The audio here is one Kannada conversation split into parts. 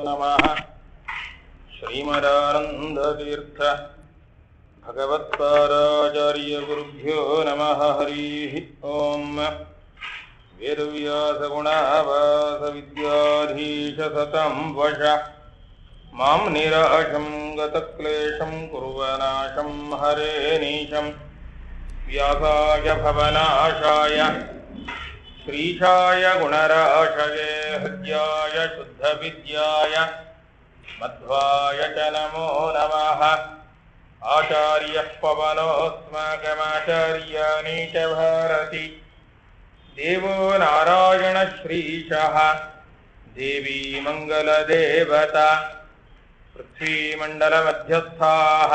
नमः श्रीमदानन्दतीर्थ भगवत्पाराचार्यगुरुभ्यो नमः हरिः ॐ वेदव्यासगुणावासविद्याधीशसतं वश मां निराशं गतक्लेशं कुर्वनाशं हरे नीशं व्यासाय भवनाशाय श्रीशाय गुणराशये हृद्याय शुद्धविद्याय मध्वाय च नमो नमः आचार्यः पवनोऽस्माकमाचार्याणि च भारति देवो नारायणश्रीशः देवी मङ्गलदेवता पृथ्वीमण्डलमध्यस्थाः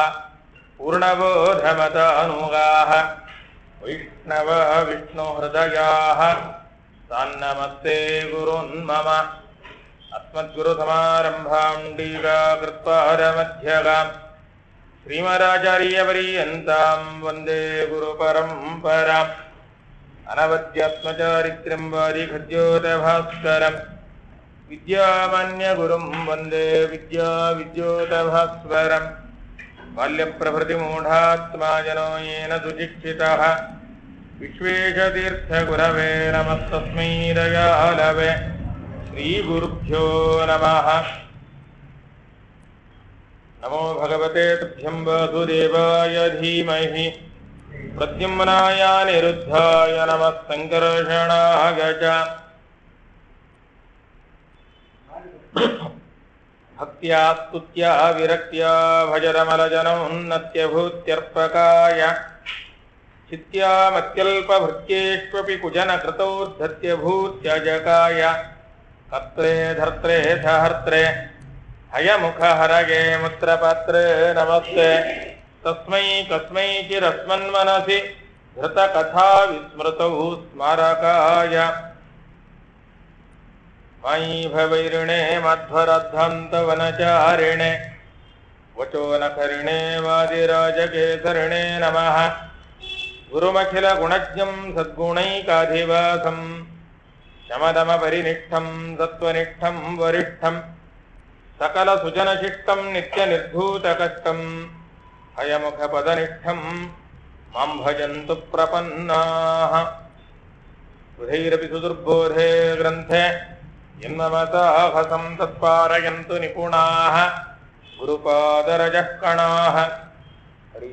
पूर्णबोधमतानुगाः वैष्णव विष्णुहृदयाः तान्नमस्ते गुरुन्मम अस्मद्गुरुसमारम्भां टीकाकृत्पारमध्यगाम् श्रीमदाचार्यपर्यन्तां वन्दे गुरुपरम्पराम् अनवद्यात्मचारित्र्यं वादिखद्योतभास्करम् विद्यामान्यगुरुं वन्दे विद्याविद्योतभास्वरम् बाल्यप्रभृतिमूढात्मा जनो येन सुशिक्षितः विश्वेशतीर्थगुरवे नमस्तस्मै दयालवे श्रीगुरुभ्यो नमः नमो भगवते तुभ्यं वासुदेवाय धीमहि प्रद्युम्नाय निरुद्धाय नमः सङ्कर्षणाय च भक्त्या स्तुत्या विरक्त्या भजरमलजनोन्नत्यभूत्यर्पकाय चित्यामत्यल्पभृत्येष्वपि कुजनकृतोद्धत्यभूत्यजकाय कर्त्रे धर्त्रे सहर्त्रे हयमुखहरगे मुत्रपत्रे नमस्ते तस्मै कस्मै चिरस्मन्मनसि धृतकथा विस्मृतौ स्मारकाय मयि भवैरिणे मध्वरद्धन्तवनचारिणे वचो नखरिणे वादिराजकेसरिणे नमः गुरुमखिलगुणज्ञं सद्गुणैकाधिवासं शमदमपरिनिष्ठं सत्त्वनिष्ठं वरिष्ठं सकलसुजनशिष्टं नित्यनिर्धूतकष्टम् अयमुखपदनिष्ठं मां भजन्तु प्रपन्नाः सुधैरपि सुदुर्बोधे ग्रन्थे यन्ममताहसं तत्पारयन्तु निपुणाः गुरुपादरजः कणाः ಹರಿ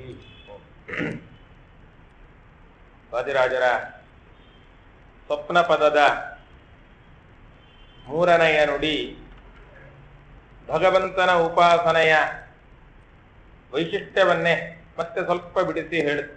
ವಾದಿರಾಜರ ಸ್ವಪ್ನ ಪದದ ಮೂರನೆಯ ನುಡಿ ಭಗವಂತನ ಉಪಾಸನೆಯ ವೈಶಿಷ್ಟ್ಯವನ್ನೇ ಮತ್ತೆ ಸ್ವಲ್ಪ ಬಿಡಿಸಿ ಹೇಳುತ್ತೆ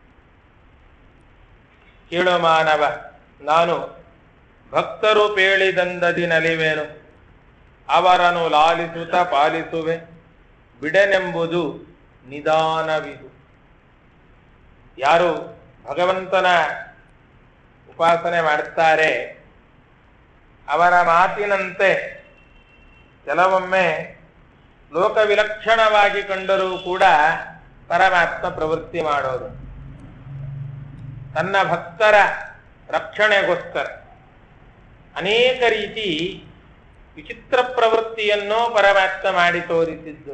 ಕೇಳೋ ಮಾನವ ನಾನು ಭಕ್ತರು ಪೇಳಿದಂದದಿ ನಲಿವೇನು ಅವರನ್ನು ಲಾಲಿಸುತ್ತ ಪಾಲಿಸುವೆ ಬಿಡನೆಂಬುದು ನಿಧಾನವಿದು ಯಾರು ಭಗವಂತನ ಉಪಾಸನೆ ಮಾಡುತ್ತಾರೆ ಅವರ ಮಾತಿನಂತೆ ಕೆಲವೊಮ್ಮೆ ಲೋಕವಿಲಕ್ಷಣವಾಗಿ ಕಂಡರೂ ಕೂಡ ಪರಮಾತ್ಮ ಪ್ರವೃತ್ತಿ ಮಾಡೋದು ತನ್ನ ಭಕ್ತರ ರಕ್ಷಣೆಗೋಸ್ಕರ ಅನೇಕ ರೀತಿ ವಿಚಿತ್ರ ಪ್ರವೃತ್ತಿಯನ್ನು ಪರಮಾತ್ಮ ಮಾಡಿ ತೋರಿಸಿದ್ದು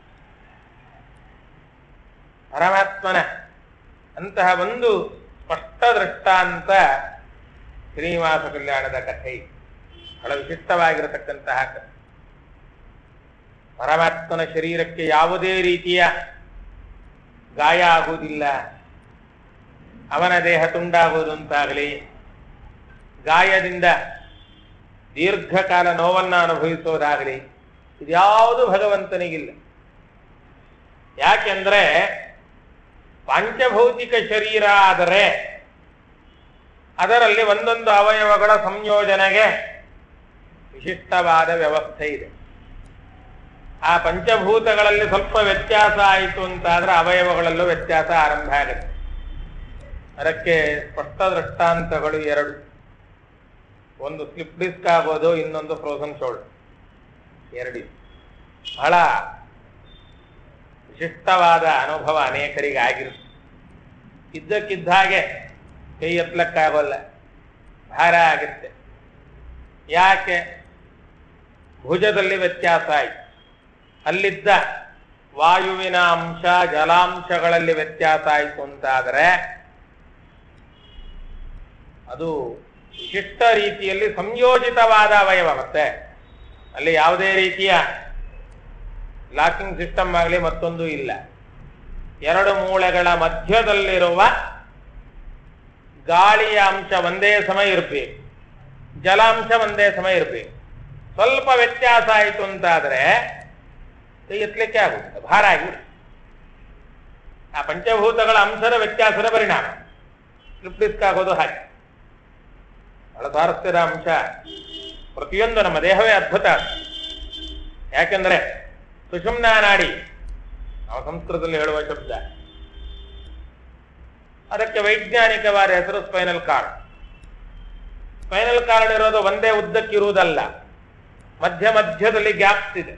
ಪರಮಾತ್ಮನ ಅಂತಹ ಒಂದು ಸ್ಪಷ್ಟ ದೃಷ್ಟಾಂತ ಶ್ರೀನಿವಾಸ ಕಲ್ಯಾಣದ ಕಥೆ ಬಹಳ ವಿಶಿಷ್ಟವಾಗಿರತಕ್ಕಂತಹ ಕಥೆ ಪರಮಾತ್ಮನ ಶರೀರಕ್ಕೆ ಯಾವುದೇ ರೀತಿಯ ಗಾಯ ಆಗುವುದಿಲ್ಲ ಅವನ ದೇಹ ತುಂಡಾಗುವುದು ಅಂತಾಗಲಿ ಗಾಯದಿಂದ ದೀರ್ಘಕಾಲ ನೋವನ್ನು ಅನುಭವಿಸೋದಾಗಲಿ ಇದ್ಯಾವುದು ಭಗವಂತನಿಗಿಲ್ಲ ಯಾಕೆಂದ್ರೆ ಪಾಂಚಭೌತಿಕ ಶರೀರ ಆದರೆ ಅದರಲ್ಲಿ ಒಂದೊಂದು ಅವಯವಗಳ ಸಂಯೋಜನೆಗೆ ವಿಶಿಷ್ಟವಾದ ವ್ಯವಸ್ಥೆ ಇದೆ ಆ ಪಂಚಭೂತಗಳಲ್ಲಿ ಸ್ವಲ್ಪ ವ್ಯತ್ಯಾಸ ಆಯಿತು ಅಂತಾದ್ರೆ ಅವಯವಗಳಲ್ಲೂ ವ್ಯತ್ಯಾಸ ಆರಂಭ ಆಗುತ್ತೆ ಅದಕ್ಕೆ ಸ್ಪಷ್ಟ ದೃಷ್ಟಾಂತಗಳು ಎರಡು ಒಂದು ಸ್ಲಿಪ್ ಡಿಸ್ಕ್ ಆಗೋದು ಇನ್ನೊಂದು ಫ್ರೋಸನ್ ಶೋಲ್ಡರ್ ಎರಡು ಬಹಳ ವಿಶಿಷ್ಟವಾದ ಅನುಭವ ಅನೇಕರಿಗೆ ಆಗಿರುತ್ತೆ ಇದ್ದಕ್ಕಿದ್ದ ಹಾಗೆ ಕೈ ಎತ್ತಲಕ್ಕಾಗೋಲ್ಲ ಭಾರ ಆಗುತ್ತೆ ಯಾಕೆ ಭುಜದಲ್ಲಿ ವ್ಯತ್ಯಾಸ ಆಯಿತು ಅಲ್ಲಿದ್ದ ವಾಯುವಿನ ಅಂಶ ಜಲಾಂಶಗಳಲ್ಲಿ ವ್ಯತ್ಯಾಸ ಆಯಿತು ಅಂತಾದರೆ ಅದು ವಿಶಿಷ್ಟ ರೀತಿಯಲ್ಲಿ ಸಂಯೋಜಿತವಾದ ಅವಯವ ಮತ್ತೆ ಅಲ್ಲಿ ಯಾವುದೇ ರೀತಿಯ ಲಾಕಿಂಗ್ ಸಿಸ್ಟಮ್ ಆಗಲಿ ಮತ್ತೊಂದು ಇಲ್ಲ ಎರಡು ಮೂಳೆಗಳ ಮಧ್ಯದಲ್ಲಿರುವ ಗಾಳಿಯ ಅಂಶ ಒಂದೇ ಸಮಯ ಇರಬೇಕು ಜಲಾಂಶ ಒಂದೇ ಸಮಯ ಇರಬೇಕು ಸ್ವಲ್ಪ ವ್ಯತ್ಯಾಸ ಆಯಿತು ಅಂತಾದ್ರೆ ಕೈ ಎತ್ತಲಿಕ್ಕೆ ಆಗುತ್ತದೆ ಭಾರ ಆಗಿಬಿಡುತ್ತೆ ಆ ಪಂಚಭೂತಗಳ ಅಂಶದ ವ್ಯತ್ಯಾಸದ ಪರಿಣಾಮ ಸ್ಲಿಪ್ ಡಿಸ್ಕ್ ಆಗೋದು ಹಾಗೆ ಬಹಳ ಸ್ವಾರಸ್ಯದ ಅಂಶ ಪ್ರತಿಯೊಂದು ನಮ್ಮ ದೇಹವೇ ಅದ್ಭುತ ಯಾಕೆಂದ್ರೆ ಸುಷುಮ್ನಾ ನಾಡಿ ನಾವು ಸಂಸ್ಕೃತದಲ್ಲಿ ಹೇಳುವ ಶಬ್ದ ಅದಕ್ಕೆ ವೈಜ್ಞಾನಿಕವಾದ ಹೆಸರು ಸ್ಪೈನಲ್ ಕಾರ್ಡ್ ಸ್ಪೈನಲ್ ಕಾರ್ಡ್ ಇರೋದು ಒಂದೇ ಉದ್ದಕ್ಕಿರುವುದಲ್ಲ ಮಧ್ಯ ಮಧ್ಯದಲ್ಲಿ ಗ್ಯಾಪ್ಸ್ ಇದೆ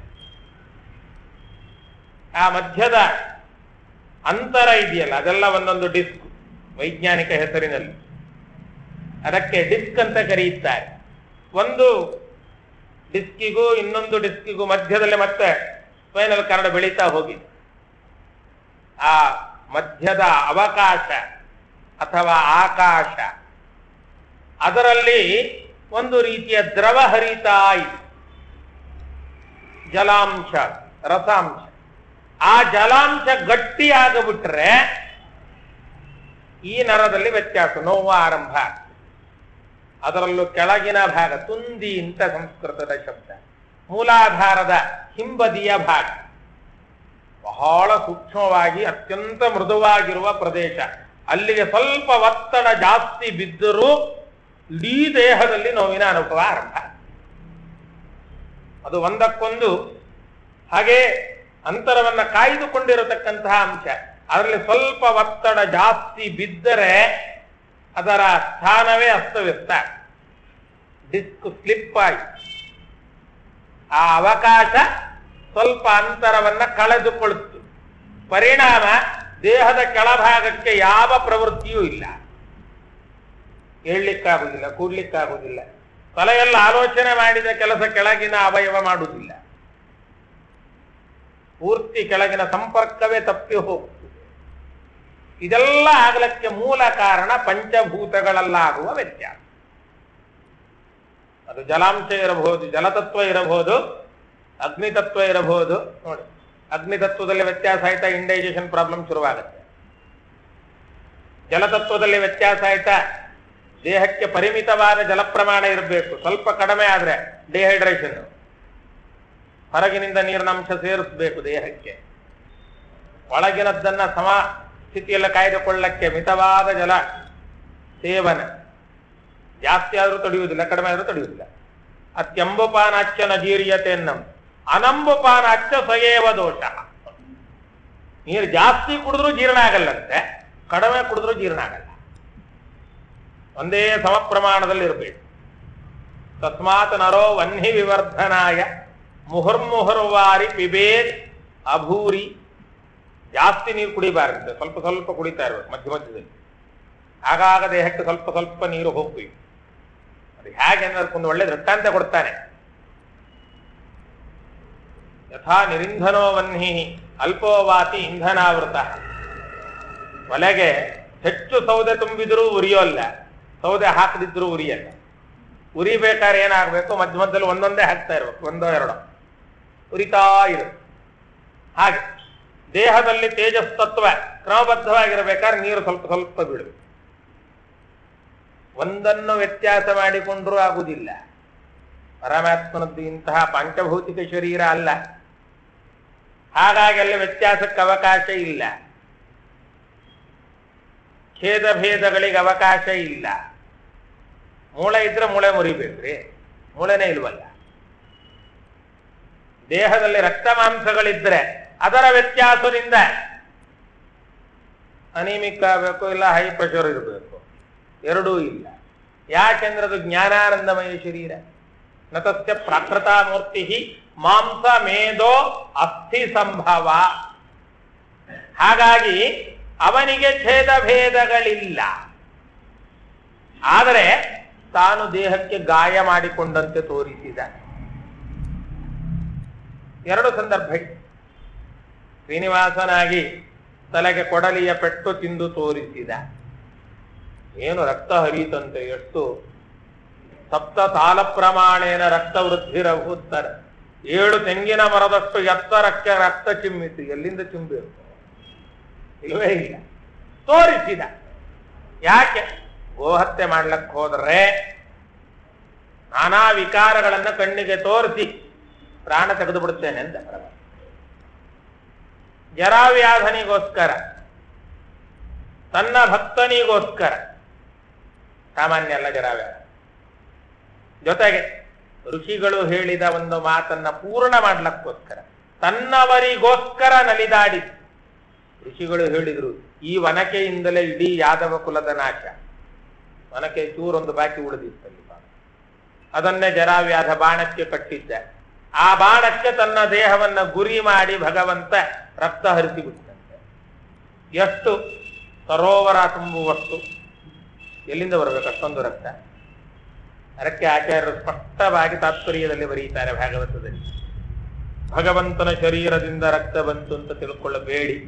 ಆ ಮಧ್ಯದ ಅಂತರ ಇದೆಯಲ್ಲ ಅದೆಲ್ಲ ಒಂದೊಂದು ಡಿಸ್ಕ್ ವೈಜ್ಞಾನಿಕ ಹೆಸರಿನಲ್ಲಿ ಅದಕ್ಕೆ ಡಿಸ್ಕ್ ಅಂತ ಕರೆಯುತ್ತಾರೆ ಒಂದು ಡಿಸ್ಕಿಗೂ ಇನ್ನೊಂದು ಡಿಸ್ಕಿಗೂ ಮಧ್ಯದಲ್ಲಿ ಮತ್ತೆ ಸ್ಪೈನಲ್ ಕಾರ್ಡ್ ಬೆಳೀತಾ ಹೋಗಿದೆ ಆ ಮಧ್ಯದ ಅವಕಾಶ ಅಥವಾ ಆಕಾಶ ಅದರಲ್ಲಿ ಒಂದು ರೀತಿಯ ದ್ರವ ಹರಿತಾ ಇದೆ ಜಲಾಂಶ ರಸಾಂಶ ಆ ಜಲಾಂಶ ಗಟ್ಟಿಯಾಗಬಿಟ್ರೆ ಈ ನರದಲ್ಲಿ ವ್ಯತ್ಯಾಸ ನೋವು ಆರಂಭ ಆಗ್ತದೆ. ಅದರಲ್ಲೂ ಕೆಳಗಿನ ಭಾಗ ತುಂದಿ ಅಂತ ಸಂಸ್ಕೃತದ ಶಬ್ದ ಮೂಲಾಧಾರದ ಹಿಂಬದಿಯ ಭಾಗ ಬಹಳ ಸೂಕ್ಷ್ಮವಾಗಿ ಅತ್ಯಂತ ಮೃದುವಾಗಿರುವ ಪ್ರದೇಶ ಅಲ್ಲಿಗೆ ಸ್ವಲ್ಪ ಒತ್ತಡ ಜಾಸ್ತಿ ಬಿದ್ದರೂ ಇಡೀ ದೇಹದಲ್ಲಿ ನೋವಿನ ಅನುಭವ ಆರಂಭ ಅದು ಒಂದಕ್ಕೊಂದು ಹಾಗೆ ಅಂತರವನ್ನ ಕಾಯ್ದುಕೊಂಡಿರತಕ್ಕಂತಹ ಅಂಶ ಅದರಲ್ಲಿ ಸ್ವಲ್ಪ ಒತ್ತಡ ಜಾಸ್ತಿ ಬಿದ್ದರೆ ಅದರ ಸ್ಥಾನವೇ ಅಸ್ತವ್ಯಸ್ತ ಡಿಸ್ಕ್ ಸ್ಲಿಪ್ ಆಗಿ ಆ ಅವಕಾಶ ಸ್ವಲ್ಪ ಅಂತರವನ್ನ ಕಳೆದುಕೊಳ್ತು ಪರಿಣಾಮ ದೇಹದ ಕೆಳಭಾಗಕ್ಕೆ ಯಾವ ಪ್ರವೃತ್ತಿಯೂ ಇಲ್ಲ ಹೇಳಲಿಕ್ಕಾಗುವುದಿಲ್ಲ ಕೂಡ್ಲಿಕ್ಕಾಗುವುದಿಲ್ಲ ತಲೆಯೆಲ್ಲ ಆಲೋಚನೆ ಮಾಡಿದ ಕೆಲಸ ಕೆಳಗಿನ ಅವಯವ ಮಾಡುವುದಿಲ್ಲ ಪೂರ್ತಿ ಕೆಳಗಿನ ಸಂಪರ್ಕವೇ ತಪ್ಪಿ ಹೋಗ್ತದೆ ಇದೆಲ್ಲ ಆಗಲಕ್ಕೆ ಮೂಲ ಕಾರಣ ಪಂಚಭೂತಗಳಲ್ಲಾಗುವ ವ್ಯತ್ಯಾಸ ಅದು ಜಲಾಂಶ ಇರಬಹುದು ಜಲತತ್ವ ಇರಬಹುದು ಅಗ್ನಿತತ್ವ ಇರಬಹುದು ನೋಡಿ ಅಗ್ನಿತತ್ವದಲ್ಲಿ ವ್ಯತ್ಯಾಸ ಆಯ್ತಾ ಇಂಡೈಜೆಷನ್ ಪ್ರಾಬ್ಲಮ್ ಶುರುವಾಗುತ್ತೆ ಜಲತತ್ವದಲ್ಲಿ ವ್ಯತ್ಯಾಸ ಆಯ್ತಾ ದೇಹಕ್ಕೆ ಪರಿಮಿತವಾದ ಜಲ ಪ್ರಮಾಣ ಇರಬೇಕು ಸ್ವಲ್ಪ ಕಡಿಮೆ ಆದ್ರೆ ಡಿಹೈಡ್ರೇಷನ್ ಹೊರಗಿನಿಂದ ನೀರಿನ ಅಂಶ ಸೇರಿಸಬೇಕು ದೇಹಕ್ಕೆ ಒಳಗಿನದ್ದನ್ನ ಸಮ ಸ್ಥಿತಿಯಲ್ಲಿ ಕಾಯ್ದುಕೊಳ್ಳಕ್ಕೆ ಮಿತವಾದ ಜಲ ಸೇವನೆ ಜಾಸ್ತಿ ಆದರೂ ತಡೆಯುವುದಿಲ್ಲ ಕಡಿಮೆ ಆದರೂ ತಡೆಯುವುದಿಲ್ಲ ಅತ್ಯಂಬುಪಾನಾಚ್ಯ ನಜೀರ್ಯತೆ ನಮ್ ಅನಂಬುಪಾನಾಚ್ಯ ಸಯೇವ ದೋಷ ನೀರು ಜಾಸ್ತಿ ಕುಡಿದ್ರೂ ಜೀರ್ಣ ಆಗಲ್ಲಂತೆ ಕಡಿಮೆ ಕುಡಿದ್ರೂ ಜೀರ್ಣ ಆಗಲ್ಲ ಒಂದೇ ಸಮ ಪ್ರಮಾಣದಲ್ಲಿ ಇರಬೇಕು ತಸ್ಮಾತ್ ನರೋ ವನ್ಹಿ ವಿವರ್ಧನಾಯ ಮುಹುರ್ಮುಹುರ್ವಾರಿ ಪಿಬೇತ್ ಅಭೂರಿ ಜಾಸ್ತಿ ನೀರು ಕುಡಿಬಾರದು ಸ್ವಲ್ಪ ಸ್ವಲ್ಪ ಕುಡಿತಾ ಇರ್ಬೇಕು ಮಧ್ಯ ಮಧ್ಯದಲ್ಲಿ ಆಗಾಗ ದೇಹಕ್ಕೆ ಸ್ವಲ್ಪ ಸ್ವಲ್ಪ ನೀರು ಹೋಗ್ಬೇಕು ಅದು ಹೇಗೆ ಅನ್ನೋದಕ್ಕೊಂದು ಒಳ್ಳೆ ದೃಷ್ಟಾಂತ ಕೊಡ್ತಾನೆ ಯಥಾ ನಿರಿಂಧನೋ ವನ್ಹಿ ಅಲ್ಪೋವಾತಿ ಇಂಧನಾವೃತ ಒಲೆಗೆ ಹೆಚ್ಚು ಸೌದೆ ತುಂಬಿದ್ರೂ ಉರಿಯೋಲ್ಲ ಸೌದೆ ಹಾಕದಿದ್ರೂ ಉರಿಯಲ್ಲ ಉರಿಬೇಕಾದ್ರೆ ಏನಾಗಬೇಕು ಮಧ್ಯ ಮಧ್ಯದಲ್ಲಿ ಒಂದೊಂದೇ ಹಾಕ್ತಾ ಇರ್ಬೇಕು ಒಂದೋ ಎರಡೋ ಉರಿತಾ ಇರುತ್ತೆ ಹಾಗೆ ದೇಹದಲ್ಲಿ ತೇಜಸ್ತತ್ವ ಕ್ರಮಬದ್ಧವಾಗಿರಬೇಕಾದ್ರೆ ನೀರು ಸ್ವಲ್ಪ ಸ್ವಲ್ಪ ಬೀಳಬೇಕು ಒಂದನ್ನು ವ್ಯತ್ಯಾಸ ಮಾಡಿಕೊಂಡ್ರೂ ಆಗುವುದಿಲ್ಲ ಪರಮಾತ್ಮನದ್ದು ಇಂತಹ ಪಂಚಭೌತಿಕ ಶರೀರ ಅಲ್ಲ ಹಾಗಾಗಿ ಅಲ್ಲಿ ವ್ಯತ್ಯಾಸಕ್ಕೆ ಅವಕಾಶ ಇಲ್ಲ ಛೇದ ಭೇದಗಳಿಗೆ ಅವಕಾಶ ಇಲ್ಲ ಮೂಳೆ ಇದ್ರೆ ಮೂಳೆ ಮುರಿಬೇಕ್ರಿ ಮೂಳೆನೇ ಇಲ್ವಲ್ಲ ದೇಹದಲ್ಲಿ ರಕ್ತ ಮಾಂಸಗಳಿದ್ರೆ ಅದರ ವ್ಯತ್ಯಾಸದಿಂದ ಅನಿಮಿಕ್ ಆಗಬೇಕು ಇಲ್ಲ ಹೈ ಪ್ರೆಷರ್ ಇರಬೇಕು ಎರಡೂ ಇಲ್ಲ ಯಾಕೆಂದ್ರೆ ಅದು ಜ್ಞಾನಾನಂದಮಯ ಶರೀರ ನತಸ್ಯ ಪ್ರಾಕೃತ ಮೂರ್ತಿ ಮಾಂಸ ಮೇಧೋ ಅಸ್ಥಿ ಸಂಭವ ಹಾಗಾಗಿ ಅವನಿಗೆ ಛೇದ ಭೇದಗಳಿಲ್ಲ ಆದರೆ ತಾನು ದೇಹಕ್ಕೆ ಗಾಯ ಮಾಡಿಕೊಂಡಂತೆ ತೋರಿಸಿದ ಎರಡು ಸಂದರ್ಭ ಇದೆ ಶ್ರೀನಿವಾಸನಾಗಿ ತಲೆಗೆ ಕೊಡಲಿಯ ಪೆಟ್ಟು ತಿಂದು ತೋರಿಸಿದ ಏನು ರಕ್ತ ಹರಿತಂತೆ ಎಷ್ಟು ಸಪ್ತ ತಾಲ ಪ್ರಮಾಣೇನ ರಕ್ತ ವೃದ್ಧಿರಭೂತ್ತರ ಏಳು ತೆಂಗಿನ ಮರದಷ್ಟು ಎತ್ತರಕ್ಕೆ ರಕ್ತ ಚಿಮ್ಮಿತು ಎಲ್ಲಿಂದ ಚಿಮ್ಮಿರು ಇಲ್ವೇ ಇಲ್ಲ ತೋರಿಸಿದ ಯಾಕೆ ಗೋಹತ್ಯೆ ಮಾಡ್ಲಕ್ಕೆ ಹೋದ್ರೆ ನಾನಾ ವಿಕಾರಗಳನ್ನ ಕಣ್ಣಿಗೆ ತೋರಿಸಿ ಪ್ರಾಣ ತೆಗೆದು ಬಿಡುತ್ತೇನೆ ಅಂತ ಪರಮಾತ್ಮ. ಜರಾವ್ಯಾಧನಿಗೋಸ್ಕರ ತನ್ನ ಭಕ್ತನಿಗೋಸ್ಕರ ಸಾಮಾನ್ಯ ಅಲ್ಲ ಜರಾವ್ಯಾಧ ಜೊತೆಗೆ ಋಷಿಗಳು ಹೇಳಿದ ಒಂದು ಮಾತನ್ನ ಪೂರ್ಣ ಮಾಡ್ಲಕ್ಕೋಸ್ಕರ ತನ್ನವರಿಗೋಸ್ಕರ ನಲಿದಾಡಿ ಋಷಿಗಳು ಹೇಳಿದ್ರು ಈ ವನಕೆಯಿಂದಲೇ ಇಡೀ ಯಾದವ ಕುಲದ ನಾಶ ವನಕೆ ಚೂರೊಂದು ಬಾಕಿ ಉಳಿದಿತ್ತಲ್ಲಿ ಪಾಪ. ಅದನ್ನೇ ಜರಾವ್ಯಾಧ ಬಾಣಕ್ಕೆ ಕಟ್ಟಿದ್ದ ಆ ಬಾಣಕ್ಕೆ ತನ್ನ ದೇಹವನ್ನ ಗುರಿ ಮಾಡಿ ಭಗವಂತ ರಕ್ತ ಹರಿಸಿ ಬಿಟ್ಟಂತೆ ಎಷ್ಟು ಸರೋವರ ತುಂಬುವಷ್ಟು ಎಲ್ಲಿಂದ ಬರಬೇಕು ಅಷ್ಟೊಂದು ರಕ್ತ ಅದಕ್ಕೆ ಆಚಾರ್ಯರು ಸ್ಪಷ್ಟವಾಗಿ ತಾತ್ಪರ್ಯದಲ್ಲಿ ಬರೀತಾರೆ ಭಾಗವತದಲ್ಲಿ ಭಗವಂತನ ಶರೀರದಿಂದ ರಕ್ತ ಬಂತು ಅಂತ ತಿಳ್ಕೊಳ್ಳಬೇಡಿ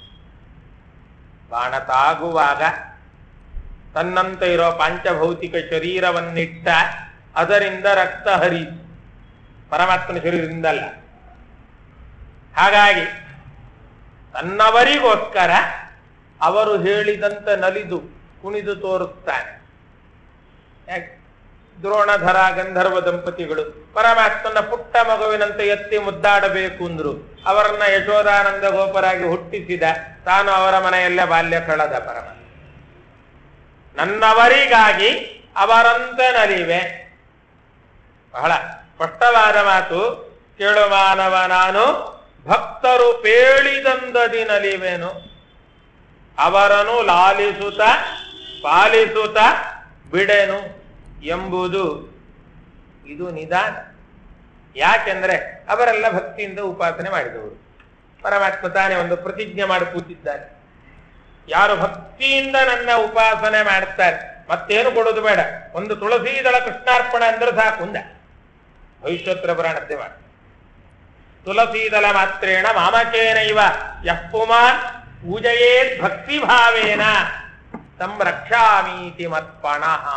ಬಾಣ ತಾಗುವಾಗ ತನ್ನಂತೆ ಇರೋ ಪಾಂಚಭೌತಿಕ ಶರೀರವನ್ನಿಟ್ಟ ಅದರಿಂದ ರಕ್ತ ಹರಿಯಿತು ಪರಮಾತ್ಮನ ಶರೀರದಿಂದ ಅಲ್ಲ ಹಾಗಾಗಿ ತನ್ನವರಿಗೋಸ್ಕರ ಅವರು ಹೇಳಿದಂತೆ ನಲಿದು ಕುಣಿದು ತೋರುತ್ತಾನೆ ಯಾಕೆ? ದ್ರೋಣಧರ ಗಂಧರ್ವ ದಂಪತಿಗಳು ಪರಮಾತ್ಮನ ಪುಟ್ಟ ಮಗುವಿನಂತೆ ಎತ್ತಿ ಮುದ್ದಾಡಬೇಕು ಅಂದ್ರು ಅವರನ್ನ ಯಶೋದಾನಂದ ಗೋಪರಾಗಿ ಹುಟ್ಟಿಸಿದ ತಾನು ಅವರ ಮನೆಯಲ್ಲೇ ಬಾಲ್ಯ ಕಳೆದ ಪರಮಾತ್ಮ ನನ್ನವರಿಗಾಗಿ ಅವರಂತೆ ನಲಿವೆ ಬಹಳ ಸ್ಪಷ್ಟವಾದ ಮಾತು ಕೇಳು ಮಾನವ ನಾನು ಭಕ್ತರು ಪೇಳಿದಂದದಿ ನಲಿವೆನು ಅವರನ್ನು ಲಾಲಿಸುತ್ತ ಪಾಲಿಸುತ್ತ ಬಿಡೆನು ಎಂಬುದು ಇದು ನಿಧಾನ ಯಾಕೆಂದ್ರೆ ಅವರೆಲ್ಲ ಭಕ್ತಿಯಿಂದ ಉಪಾಸನೆ ಮಾಡಿದವರು ಪರಮಾತ್ಮ ತಾನೇ ಒಂದು ಪ್ರತಿಜ್ಞೆ ಮಾಡಿ ಕೂತಿದ್ದಾನೆ ಯಾರು ಭಕ್ತಿಯಿಂದ ನನ್ನ ಉಪಾಸನೆ ಮಾಡ್ತಾರೆ ಮತ್ತೇನು ಕೊಡೋದು ಬೇಡ ಒಂದು ತುಳಸಿ ದಳ ಕೃಷ್ಣಾರ್ಪಣ ಅಂದ್ರೆ ಸಾಕು ಅಂದ ಭವಿಷ್ಯೋತ್ತರ ಪುರಾಣದ್ದೇ ಮಾಡಿ ತುಳಸೀದಲ ಮಾತ್ರೇಣ ಮಾಮಕೇನೈವ ಯಃ ಪುಮಾನ್ ಪೂಜಯೇತ್ ಭಕ್ತಿ ಭಾವೇನ ತಂ ರಕ್ಷಾಮೀತಿ ಮತ್ಪಣಃ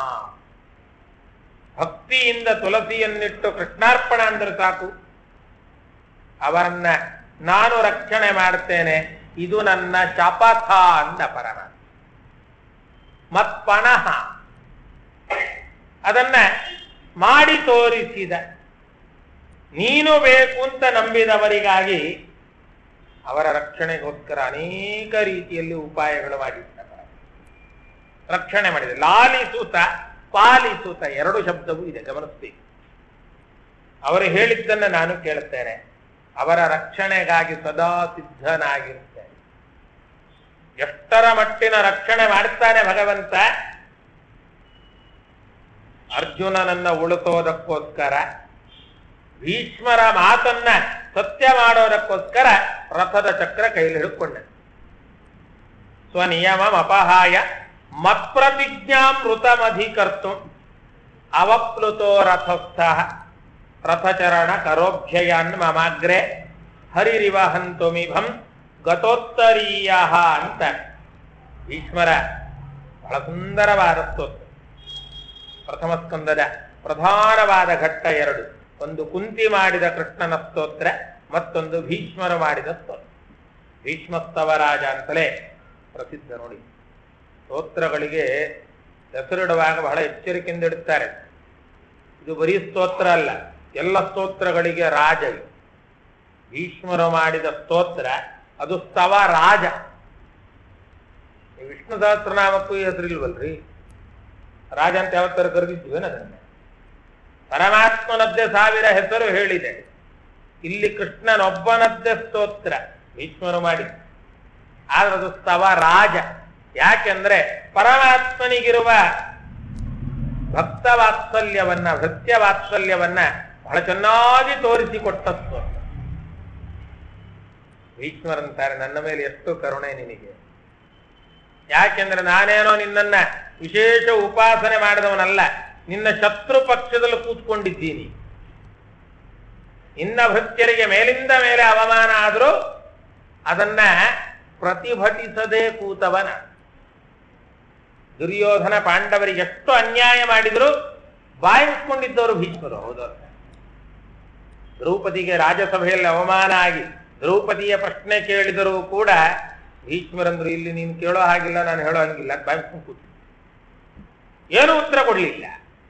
ಭಕ್ತಿಯಿಂದ ತುಳಸಿಯನ್ನಿಟ್ಟು ಕೃಷ್ಣಾರ್ಪಣ ಅಂದ್ರೆ ಸಾಕು ಅವರನ್ನ ನಾನು ರಕ್ಷಣೆ ಮಾಡ್ತೇನೆ ಇದು ನನ್ನ ಶಪಥ ಅಂದ ಪರಮಾತ್ಮ ಮತ್ಪಣಃ ಅದನ್ನ ಮಾಡಿ ತೋರಿಸಿದ ನೀನು ಬೇಕು ಅಂತ ನಂಬಿದವರಿಗಾಗಿ ಅವರ ರಕ್ಷಣೆಗೋಸ್ಕರ ಅನೇಕ ರೀತಿಯಲ್ಲಿ ಉಪಾಯಗಳು ಮಾಡಿದ್ದಾರೆ ರಕ್ಷಣೆ ಮಾಡಿದೆ ಲಾಲಿಸುತ್ತ ಪಾಲಿಸುತ್ತ ಎರಡು ಶಬ್ದವೂ ಇದೆ ಗಮನಿಸ್ಬೇಕು ಅವರು ಹೇಳಿದ್ದನ್ನ ನಾನು ಕೇಳುತ್ತೇನೆ ಅವರ ರಕ್ಷಣೆಗಾಗಿ ಸದಾ ಸಿದ್ಧನಾಗಿರುತ್ತೇನೆ ಎಷ್ಟರ ಮಟ್ಟಿನ ರಕ್ಷಣೆ ಮಾಡ್ತಾನೆ ಭಗವಂತ ಅರ್ಜುನನನ್ನ ಉಳಿಸೋದಕ್ಕೋಸ್ಕರ ಭೀಷ್ಮರ ಮಾತನ್ನ ಸತ್ಯ ಮಾಡೋದಕ್ಕೋಸ್ಕರ ರಥದ ಚಕ್ರ ಕೈಲಿ ಹಿಡ್ಕೊಂಡ ಸ್ವನಿಯಮ ಅಪಹಾಯ ಮತ್ಪ್ರತಿಜ್ಞಾಮೃತಮಧಿಕರ್ತು ಅವಪ್ಲುತೋ ರಥಸ್ಥ ರಥಚರಣ ಕರೋಭ್ಯಯನ್ ಮಮಾಗ್ರೆ ಹರಿರಿವ ಹಂತುಮಿಭಂ ಗತೋತ್ತರೀಯ ಅಂತ ಭೀಷ್ಮರ ಬಹಳ ಸುಂದರವಾದ ಸ್ತೋತ್ರ ಪ್ರಥಮ ಸ್ಕಂದದ ಪ್ರಧಾನವಾದ ಘಟ್ಟ ಎರಡು ಒಂದು ಕುಂತಿ ಮಾಡಿದ ಕೃಷ್ಣನ ಸ್ತೋತ್ರ ಮತ್ತೊಂದು ಭೀಷ್ಮರು ಮಾಡಿದ ಸ್ತೋತ್ರ ಭೀಷ್ಮಸ್ತವರಾಜ ಅಂತಲೇ ಪ್ರಸಿದ್ಧ ನೋಡಿ ಸ್ತೋತ್ರಗಳಿಗೆ ಹೆಸರಿಡುವಾಗ ಬಹಳ ಎಚ್ಚರಿಕೆಯಿಂದ ಇಡುತ್ತಾರೆ ಇದು ಬರೀ ಸ್ತೋತ್ರ ಅಲ್ಲ ಎಲ್ಲ ಸ್ತೋತ್ರಗಳಿಗೆ ರಾಜ ಇದು. ಭೀಷ್ಮರು ಮಾಡಿದ ಸ್ತೋತ್ರ ಅದು ಸ್ತವ ರಾಜ ಈ ವಿಷ್ಣು ಸಹಸ್ರನಾಮಕ್ಕೂ ಈ ಹೆಸರಿಲ್ವಲ್ರಿ ರಾಜ ಅಂತ ಯಾವತ್ತರ ಕರೆದಿದ್ವಿ ಅದನ್ನ ಪರಮಾತ್ಮನದ್ದೇ ಸಾವಿರ ಹೆಸರು ಹೇಳಿದೆ ಇಲ್ಲಿ ಕೃಷ್ಣನೊಬ್ಬನದ್ದೇ ಸ್ತೋತ್ರ ಭೀಷ್ಮರು ಮಾಡಿ ಆದ್ರೆ ಅದು ಸ್ತವ ರಾಜ ಯಾಕೆಂದ್ರೆ ಪರಮಾತ್ಮನಿಗಿರುವ ಭಕ್ತ ವಾತ್ಸಲ್ಯವನ್ನ ಭೃತ್ಯ ವಾತ್ಸಲ್ಯವನ್ನ ಬಹಳ ಚೆನ್ನಾಗಿ ತೋರಿಸಿಕೊಟ್ಟ ಸ್ತೋತ್ರ ಭೀಷ್ಮರಂತಾರೆ ನನ್ನ ಮೇಲೆ ಎಷ್ಟು ಕರುಣೆ ನಿನಗೆ ಯಾಕೆಂದ್ರೆ ನಾನೇನೋ ನಿನ್ನನ್ನ ವಿಶೇಷ ಉಪಾಸನೆ ಮಾಡಿದವನಲ್ಲ ನಿನ್ನ ಶತ್ರು ಪಕ್ಷದಲ್ಲಿ ಕೂತ್ಕೊಂಡಿದ್ದೀನಿ ಇನ್ನ ಭೃತ್ಯರಿಗೆ ಮೇಲಿಂದ ಮೇಲೆ ಅವಮಾನ ಆದರೂ ಅದನ್ನ ಪ್ರತಿಭಟಿಸದೆ ಕೂತವನ ದುರ್ಯೋಧನ ಪಾಂಡವರಿಗೆ ಎಷ್ಟು ಅನ್ಯಾಯ ಮಾಡಿದ್ರು ಬಾಯಿ ಮುಚ್ಕೊಂಡಿದ್ದವರು ಭೀಷ್ಮರು ಹೌದಲ್ಲ ದ್ರೌಪದಿಗೆ ರಾಜಸಭೆಯಲ್ಲಿ ಅವಮಾನ ಆಗಿ ದ್ರೌಪದಿಯ ಪ್ರಶ್ನೆ ಕೇಳಿದರೂ ಕೂಡ ಭೀಷ್ಮರಂದ್ರು ಇಲ್ಲಿ ನೀನು ಕೇಳೋ ಹಾಗಿಲ್ಲ ನಾನು ಹೇಳೋ ಹಾಗಿಲ್ಲ ಬಾಯಿ ಮುಚ್ಕೊಂಡು ಕೂತು ಏನು ಉತ್ತರ ಕೊಡಲಿಲ್ಲ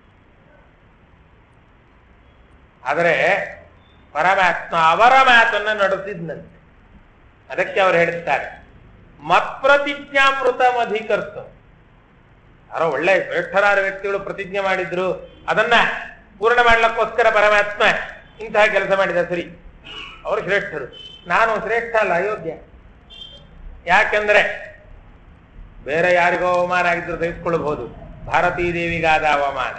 ಆದರೆ ಪರಮಾತ್ಮ ಅವರ ಮಾತನ್ನು ನಡೆಸಿದ್ನಂತೆ ಅದಕ್ಕೆ ಅವರು ಹೇಳ್ತಾರೆ ಮತ್ಪ್ರತಿಜ್ಞಾಮೃತ ಅಧಿಕರ್ತು ಯಾರೋ ಒಳ್ಳೆ ಶ್ರೇಷ್ಠರಾದ ವ್ಯಕ್ತಿಗಳು ಪ್ರತಿಜ್ಞೆ ಮಾಡಿದ್ರು ಅದನ್ನ ಪೂರ್ಣ ಮಾಡ್ಲಿಕ್ಕೋಸ್ಕರ ಪರಮಾತ್ಮ ಇಂತಹ ಕೆಲಸ ಮಾಡಿದ ಸರಿ ಅವರು ಶ್ರೇಷ್ಠರು ನಾನು ಶ್ರೇಷ್ಠ ಅಲ್ಲ ಅಯೋಗ್ಯ ಯಾಕೆಂದ್ರೆ ಬೇರೆ ಯಾರಿಗೋ ಅವಮಾನ ಆಗಿದ್ರು ಸಹಿಸ್ಕೊಳ್ಬಹುದು ಭಾರತೀ ದೇವಿಗಾದ ಅವಮಾನ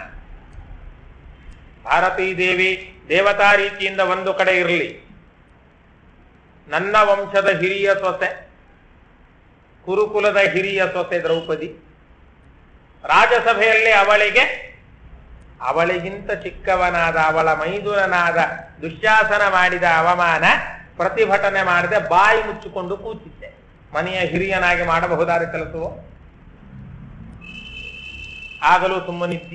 ಭಾರತೀ ದೇವಿ ದೇವತಾ ರೀತಿಯಿಂದ ಒಂದು ಕಡೆ ಇರಲಿ ನನ್ನ ವಂಶದ ಹಿರಿಯ ಸೊಸೆ ಕುರುಕುಲದ ಹಿರಿಯ ಸೊಸೆ ದ್ರೌಪದಿ ರಾಜಸಭೆಯಲ್ಲಿ ಅವಳಿಗೆ ಅವಳಿಗಿಂತ ಚಿಕ್ಕವನಾದ ಅವಳ ಮೈದುನನಾದ ದುಶ್ಯಾಸನ ಮಾಡಿದ ಅವಮಾನ ಪ್ರತಿಭಟನೆ ಮಾಡದೆ ಬಾಯಿ ಮುಚ್ಚಿಕೊಂಡು ಕೂತಿದ್ದೆ ಮನೆಯ ಹಿರಿಯನಾಗಿ ಮಾಡಬಹುದಾದ ಕೆಲಸವೋ ಆಗಲೂ ಸುಮ್ಮನಿದ್ದಿ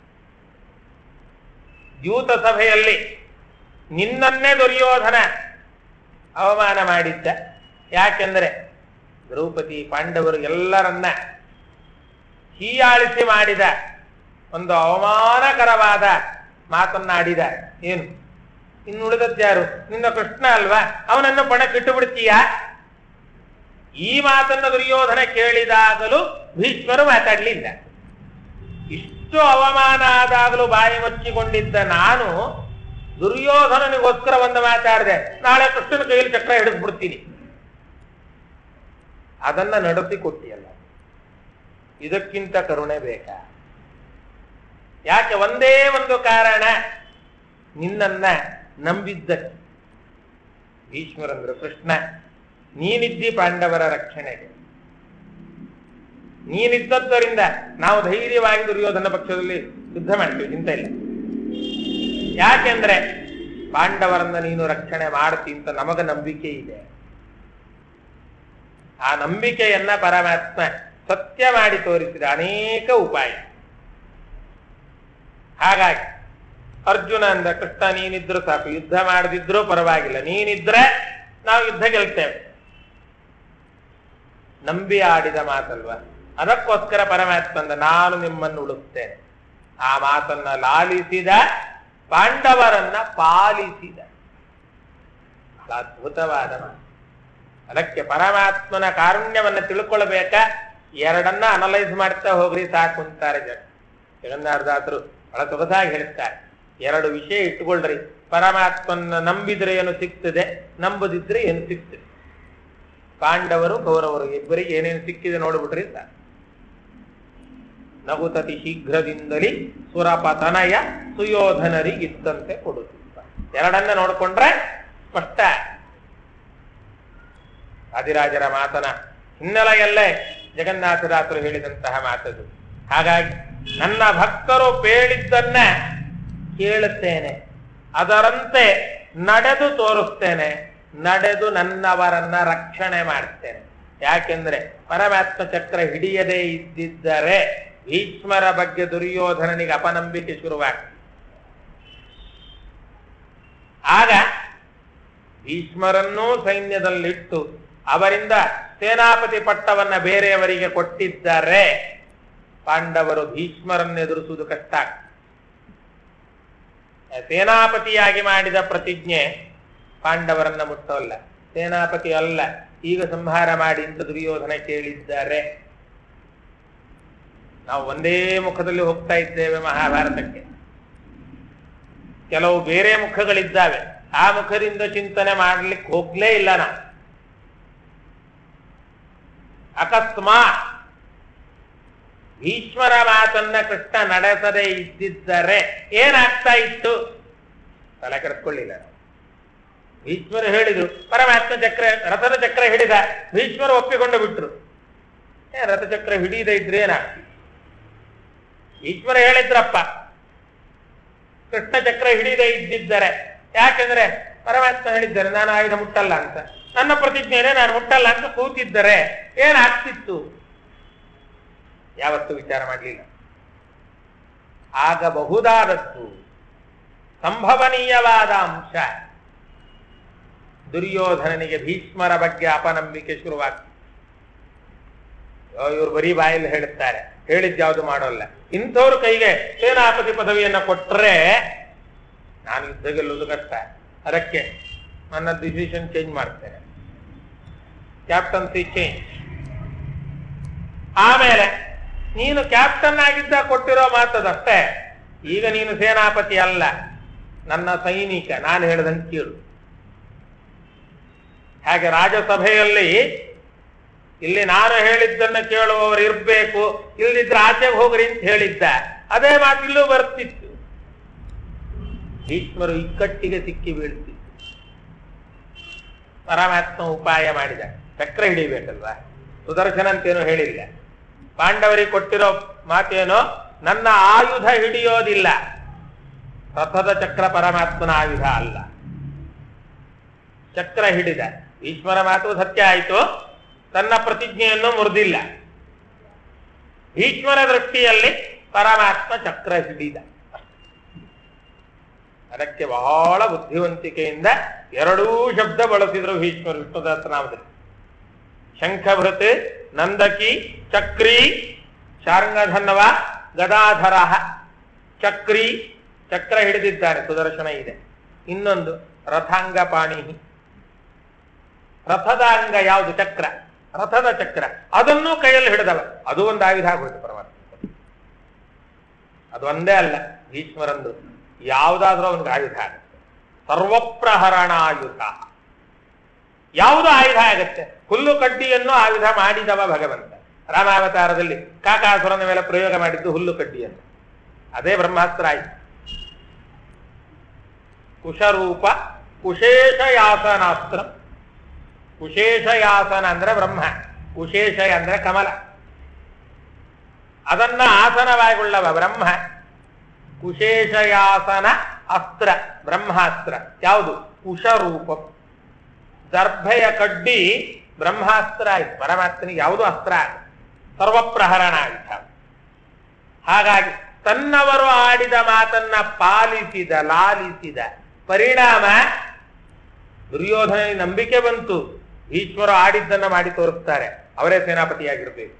ಯೂತ ಸಭೆಯಲ್ಲಿ ನಿನ್ನನ್ನೇ ದುರ್ಯೋಧನ ಅವಮಾನ ಮಾಡಿದ್ದ ಯಾಕೆಂದರೆ ದ್ರೌಪದಿ ಪಾಂಡವರು ಎಲ್ಲರನ್ನ ಹೀಯಾಳಿಸಿ ಮಾಡಿದ ಒಂದು ಅವಮಾನಕರವಾದ ಮಾತನ್ನಾಡಿದ ಏನು ಇನ್ನುಳಿದದ್ಯಾರು ನಿನ್ನ ಕೃಷ್ಣ ಅಲ್ವಾ ಅವನನ್ನು ಪಣಕ್ಕಿಟ್ಟು ಬಿಡ್ತೀಯಾ ಈ ಮಾತನ್ನು ದುರ್ಯೋಧನ ಕೇಳಿದಾಗಲೂ ಭೀಷ್ಮರು ಮಾತಾಡಲಿಲ್ಲ ಇಷ್ಟು ಅವಮಾನ ಆದಾಗಲೂ ಬಾಯಿ ಮುಚ್ಚಿಕೊಂಡಿದ್ದ ನಾನು ದುರ್ಯೋಧನನಿಗೋಸ್ಕರ ಒಂದು ಮಾತಾಡಿದೆ ನಾಳೆ ಕೃಷ್ಣನ ಕೈಯಲ್ಲಿ ಚಕ್ರ ಹಿಡಿದ್ಬಿಡ್ತೀನಿ ಅದನ್ನ ನಡೆಸಿಕೊಟ್ಟಿಯಲ್ಲ ಇದಕ್ಕಿಂತ ಕರುಣೆ ಬೇಕಾ ಯಾಕೆ ಒಂದೇ ಒಂದು ಕಾರಣ ನಿನ್ನನ್ನ ನಂಬಿದ್ದಕ್ಕೆ ಭೀಷ್ಮರಂದ್ರು ಕೃಷ್ಣ ನೀನಿದ್ದಿ ಪಾಂಡವರ ರಕ್ಷಣೆಗೆ ನೀನಿದ್ದದ್ದರಿಂದ ನಾವು ಧೈರ್ಯವಾಗಿ ದುರ್ಯೋಧನ ಪಕ್ಷದಲ್ಲಿ ಯುದ್ಧ ಮಾಡ್ತೀವಿ ಚಿಂತೆ ಇಲ್ಲ ಯಾಕೆಂದ್ರೆ ಪಾಂಡವರನ್ನ ನೀನು ರಕ್ಷಣೆ ಮಾಡ್ತಿ ಅಂತ ನಮಗ ನಂಬಿಕೆ ಇದೆ ಆ ನಂಬಿಕೆಯನ್ನ ಪರಮಾತ್ಮ ಸತ್ಯ ಮಾಡಿ ತೋರಿಸಿದ ಅನೇಕ ಉಪಾಯ ಹಾಗಾಗಿ ಅರ್ಜುನ ಅಂದ ಕೃಷ್ಣ ನೀನಿದ್ರು ಸಾಕು ಯುದ್ಧ ಮಾಡದಿದ್ರೂ ಪರವಾಗಿಲ್ಲ ನೀನಿದ್ರೆ ನಾವು ಯುದ್ಧ ಗೆಲ್ತೇವೆ ನಂಬಿ ಆಡಿದ ಮಾತಲ್ವ ಅದಕ್ಕೋಸ್ಕರ ಪರಮಾತ್ಮ ಅಂದ ನಾನು ನಿಮ್ಮನ್ನು ಉಳಿಸ್ತೇನೆ ಆ ಮಾತನ್ನ ಲಾಲಿಸಿದ ಪಾಂಡವರನ್ನ ಪಾಲಿಸಿದ ಬಹಳ ಅದ್ಭುತವಾದ ಮಾತು ಅದಕ್ಕೆ ಪರಮಾತ್ಮನ ಕಾರುಣ್ಯವನ್ನ ತಿಳ್ಕೊಳ್ಬೇಕ ಎರಡನ್ನ ಅನಲೈಸ್ ಮಾಡ್ತಾ ಹೋಗ್ರಿ ಸಾಕು ಅಂತಾರೆ ಜನ ಜಗನ್ನಾಥದಾಸರು ಬಹಳ ಸೊಗಸಾಗಿ ಹೇಳ್ತಾರೆ ಎರಡು ವಿಷಯ ಇಟ್ಟುಕೊಳ್ರಿ ಪರಮಾತ್ಮನ ನಂಬಿದ್ರೆ ಏನು ಸಿಗ್ತದೆ ನಂಬದಿದ್ರೆ ಏನು ಸಿಗ್ತದೆ ಪಾಂಡವರು ಕೌರವರು ಇಬ್ಬರಿಗೆ ಏನೇನು ಸಿಕ್ಕಿದೆ ನೋಡ್ಬಿಟ್ರಿ ಸಾಕು ನಗುತತಿ ಶೀಘ್ರದಿಂದಲೇ ಸುರಪತನಯ ಸುಯೋಧನರಿಗಿತ್ತಂತೆ ಕೊಡುತ್ತಿದ್ದ ಎರಡನ್ನ ನೋಡ್ಕೊಂಡ್ರೆ ಸ್ಪಷ್ಟ ಆದಿರಾಜರ ಮಾತನ ಹಿನ್ನೆಲೆಯಲ್ಲೇ ಜಗನ್ನಾಥದಾಸರು ಹೇಳಿದಂತಹ ಮಾತದು ಹಾಗಾಗಿ ನನ್ನ ಭಕ್ತರು ಪೇಳಿದ್ದನ್ನ ಕೇಳುತ್ತೇನೆ ಅದರಂತೆ ನಡೆದು ತೋರಿಸ್ತೇನೆ ನಡೆದು ನನ್ನವರನ್ನ ರಕ್ಷಣೆ ಮಾಡ್ತೇನೆ ಯಾಕೆಂದ್ರೆ ಪರಮಾತ್ಮ ಚಕ್ರ ಹಿಡಿಯದೇ ಇದ್ದಿದ್ದರೆ ಭೀಷ್ಮರ ಬಗ್ಗೆ ದುರ್ಯೋಧನನಿಗೆ ಅಪನಂಬಿಕೆ ಶುರುವಾಗ್ತದೆ ಆಗ ಭೀಷ್ಮರನ್ನೂ ಸೈನ್ಯದಲ್ಲಿಟ್ಟು ಅವರಿಂದ ಸೇನಾಪತಿ ಪಟ್ಟವನ್ನ ಬೇರೆಯವರಿಗೆ ಕೊಟ್ಟಿದ್ದರೆ ಪಾಂಡವರು ಭೀಷ್ಮರನ್ನು ಎದುರಿಸುವುದು ಕಷ್ಟ ಆಗ್ತದೆ. ಸೇನಾಪತಿಯಾಗಿ ಮಾಡಿದ ಪ್ರತಿಜ್ಞೆ ಪಾಂಡವರನ್ನ ಮುಟ್ಟೋಲ್ಲ ಸೇನಾಪತಿ ಅಲ್ಲ ಈಗ ಸಂಹಾರ ಮಾಡಿ ಅಂತ ದುರ್ಯೋಧನ ಕೇಳಿದ್ದಾರೆ ನಾವು ಒಂದೇ ಮುಖದಲ್ಲಿ ಹೋಗ್ತಾ ಇದ್ದೇವೆ ಮಹಾಭಾರತಕ್ಕೆ ಕೆಲವು ಬೇರೆ ಮುಖಗಳಿದ್ದಾವೆ ಆ ಮುಖದಿಂದ ಚಿಂತನೆ ಮಾಡ್ಲಿಕ್ಕೆ ಹೋಗ್ಲೇ ಇಲ್ಲ ನಾವು ಅಕಸ್ಮಾತ್ ಭೀಷ್ಮರ ಮಾತನ್ನ ಕೃಷ್ಣ ನಡೆಸದೆ ಇದ್ದಿದ್ದರೆ ಏನಾಗ್ತಾ ಇತ್ತು ತಲೆ ಕೆಡಿಸ್ಕೊಳ್ಳಿಲ್ಲ ನಾವು ಭೀಷ್ಮರು ಹೇಳಿದ್ರು ಪರಮಾತ್ಮ ಚಕ್ರ ರಥದ ಚಕ್ರ ಹಿಡಿದ ಭೀಷ್ಮರು ಒಪ್ಪಿಕೊಂಡು ಬಿಟ್ರು ಏ ರಥಚಕ್ರ ಹಿಡಿಯದ ಇದ್ರೆ ಏನಾಗ್ತಿ ಭೀಷ್ಮರು ಹೇಳಿದ್ರಪ್ಪ ಕೃಷ್ಣ ಚಕ್ರ ಹಿಡಿಯದೆ ಇದ್ದಿದ್ದರೆ ಯಾಕೆಂದ್ರೆ ಪರಮಾತ್ಮ ಹೇಳಿದ್ದಾರೆ ನಾನು ಆಯುಧ ಮುಟ್ಟಲ್ಲ ಅಂತ ನನ್ನ ಪ್ರತಿಜ್ಞೆನೇ ನಾನು ಮುಟ್ಟಲ್ಲ ಅಂತ ಕೂತಿದ್ದರೆ ಏನಾಗ್ತಿತ್ತು ಯಾವತ್ತೂ ವಿಚಾರ ಮಾಡಲಿಲ್ಲ ಆಗಬಹುದಾದದ್ದು ಸಂಭವನೀಯವಾದ ಅಂಶ ದುರ್ಯೋಧನನಿಗೆ ಭೀಷ್ಮರ ಬಗ್ಗೆ ಅಪನಂಬಿಕೆ ಶುರುವಾಗ್ತದೆ ಇವರು ಬರೀ ಬಾಯಲ್ಲಿ ಹೇಳುತ್ತಾರೆ ಹೇಳಿದ್ಯಾವುದು ಮಾಡೋಲ್ಲ ಇಂಥವ್ರ ಕೈಗೆ ಸೇನಾಪತಿ ಪದವಿಯನ್ನ ಕೊಟ್ರೆ ನಾನು ಯುದ್ಧ ಗೆಲ್ಲುವುದು ಕಷ್ಟ ಅದಕ್ಕೆ ನನ್ನ ಡಿಸಿಷನ್ ಚೇಂಜ್ ಮಾಡ್ತೇನೆ ಕ್ಯಾಪ್ಟನ್ಸಿ ಚೇಂಜ್ ಆಮೇಲೆ ನೀನು ಕ್ಯಾಪ್ಟನ್ ಆಗಿದ್ದ ಕೊಟ್ಟಿರೋ ಮಾತದಷ್ಟೇ ಈಗ ನೀನು ಸೇನಾಪತಿ ಅಲ್ಲ ನನ್ನ ಸೈನಿಕ ನಾನು ಹೇಳ್ದಂಗೆ ಕೇಳು ಹಾಗೆ ರಾಜಸಭೆಯಲ್ಲಿ ಇಲ್ಲಿ ನಾನು ಹೇಳಿದ್ದನ್ನ ಕೇಳುವವರು ಇರ್ಬೇಕು ಇಲ್ದಿದ್ರೆ ಆಚೆಗೆ ಹೋಗ್ರಿ ಅಂತ ಹೇಳಿದ್ದ ಅದೇ ಮಾತು ಇಲ್ಲೂ ಬರ್ತಿತ್ತು ಭೀಷ್ಮರು ಇಕ್ಕಟ್ಟಿಗೆ ಸಿಕ್ಕಿ ಬೀಳ್ತಿತ್ತು ಪರಮಾತ್ಮ ಉಪಾಯ ಮಾಡಿದ ಚಕ್ರ ಹಿಡಿಬೇಕಲ್ವಾ ಸುದರ್ಶನ ಅಂತೇನು ಹೇಳಿಲ್ಲ ಪಾಂಡವರಿಗೆ ಕೊಟ್ಟಿರೋ ಮಾತೇನೋ ನನ್ನ ಆಯುಧ ಹಿಡಿಯೋದಿಲ್ಲ ರಥದ ಚಕ್ರ ಪರಮಾತ್ಮನ ಆಯುಧ ಅಲ್ಲ ಚಕ್ರ ಹಿಡಿದ ಈಶ್ವರ ಮಾತು ಸತ್ಯ ಆಯಿತು ತನ್ನ ಪ್ರತಿಜ್ಞೆಯನ್ನು ಮುರಿದಿಲ್ಲ ಭೀಷ್ಮರ ದೃಷ್ಟಿಯಲ್ಲಿ ಪರಮಾತ್ಮ ಚಕ್ರ ಹಿಡಿದ ಅದಕ್ಕೆ ಬಹಳ ಬುದ್ಧಿವಂತಿಕೆಯಿಂದ ಎರಡೂ ಶಬ್ದ ಬಳಸಿದ್ರು ಭೀಷ್ಮರು ವಿಷ್ಣುದಾಸನಾಮದಲ್ಲಿ ಶಂಖಭೃತ್ ನಂದಕಿ ಚಕ್ರಿ ಶಾರ್ಂಗಧನ್ವ ಗದಾಧರ ಚಕ್ರಿ ಚಕ್ರ ಹಿಡಿದಿದ್ದಾನೆ ಸುದರ್ಶನ ಇದೆ ಇನ್ನೊಂದು ರಥಾಂಗ ಪಾಣಿ ರಥದ ಅಂಗ ಯಾವುದು ಚಕ್ರ ರಥದ ಚಕ್ರ ಅದನ್ನು ಕೈಯಲ್ಲಿ ಹಿಡಿದವ ಅದು ಒಂದು ಆಯುಧ ಆಗೋಯ್ತು ಪರಮಾತ್ಮ ಅದು ಒಂದೇ ಅಲ್ಲ ಭೀಷ್ಮರಂದು ಯಾವುದಾದ್ರೂ ಅವನಿಗೆ ಆಯುಧ ಆಗುತ್ತೆ ಸರ್ವಪ್ರಹರಣ ಆಯುಧ ಯಾವುದು ಆಯುಧ ಆಗತ್ತೆ ಹುಲ್ಲು ಕಡ್ಡಿಯನ್ನು ಆಯುಧ ಮಾಡಿದವ ಭಗವಂತ ರಾಮಾವತಾರದಲ್ಲಿ ಕಾಕಾಸುರನ ಮೇಲೆ ಪ್ರಯೋಗ ಮಾಡಿದ್ದು ಹುಲ್ಲು ಕಡ್ಡಿಯನ್ನು ಅದೇ ಬ್ರಹ್ಮಾಸ್ತ್ರ ಆಯಿತು ಕುಶರೂಪ ಕುಶೇಷಯಾಸನಾಸ್ತ್ರ ಕುಶೇಷಯಾಸನ ಅಂದ್ರೆ ಬ್ರಹ್ಮ ಕುಶೇಷಯ ಅಂದ್ರೆ ಕಮಲ ಅದನ್ನ ಆಸನವಾಗಿಳ್ಳವ ಬ್ರಹ್ಮ ಕುಶೇಷಯಾಸನ ಅಸ್ತ್ರ ಬ್ರಹ್ಮಾಸ್ತ್ರ ಯಾವುದು ಕುಶರೂಪ ದರ್ಭೆಯ ಕಡ್ಡಿ ಬ್ರಹ್ಮಾಸ್ತ್ರ ಆಯ್ತು ಪರಮಾತ್ಮನಿಗೆ ಯಾವುದು ಅಸ್ತ್ರ ಆಯ್ತು ಸರ್ವಪ್ರಹರಣ ಆಯ್ತು ಹಾಗಾಗಿ ತನ್ನವರು ಆಡಿದ ಮಾತನ್ನ ಪಾಲಿಸಿದ ಲಾಲಿಸಿದ ಪರಿಣಾಮ ದುರ್ಯೋಧನ ನಂಬಿಕೆ ಬಂತು ಈಶ್ವರ ಆಡಿದ್ದನ್ನ ಮಾಡಿ ತೋರಿಸ್ತಾರೆ ಅವರೇ ಸೇನಾಪತಿಯಾಗಿರ್ಬೇಕು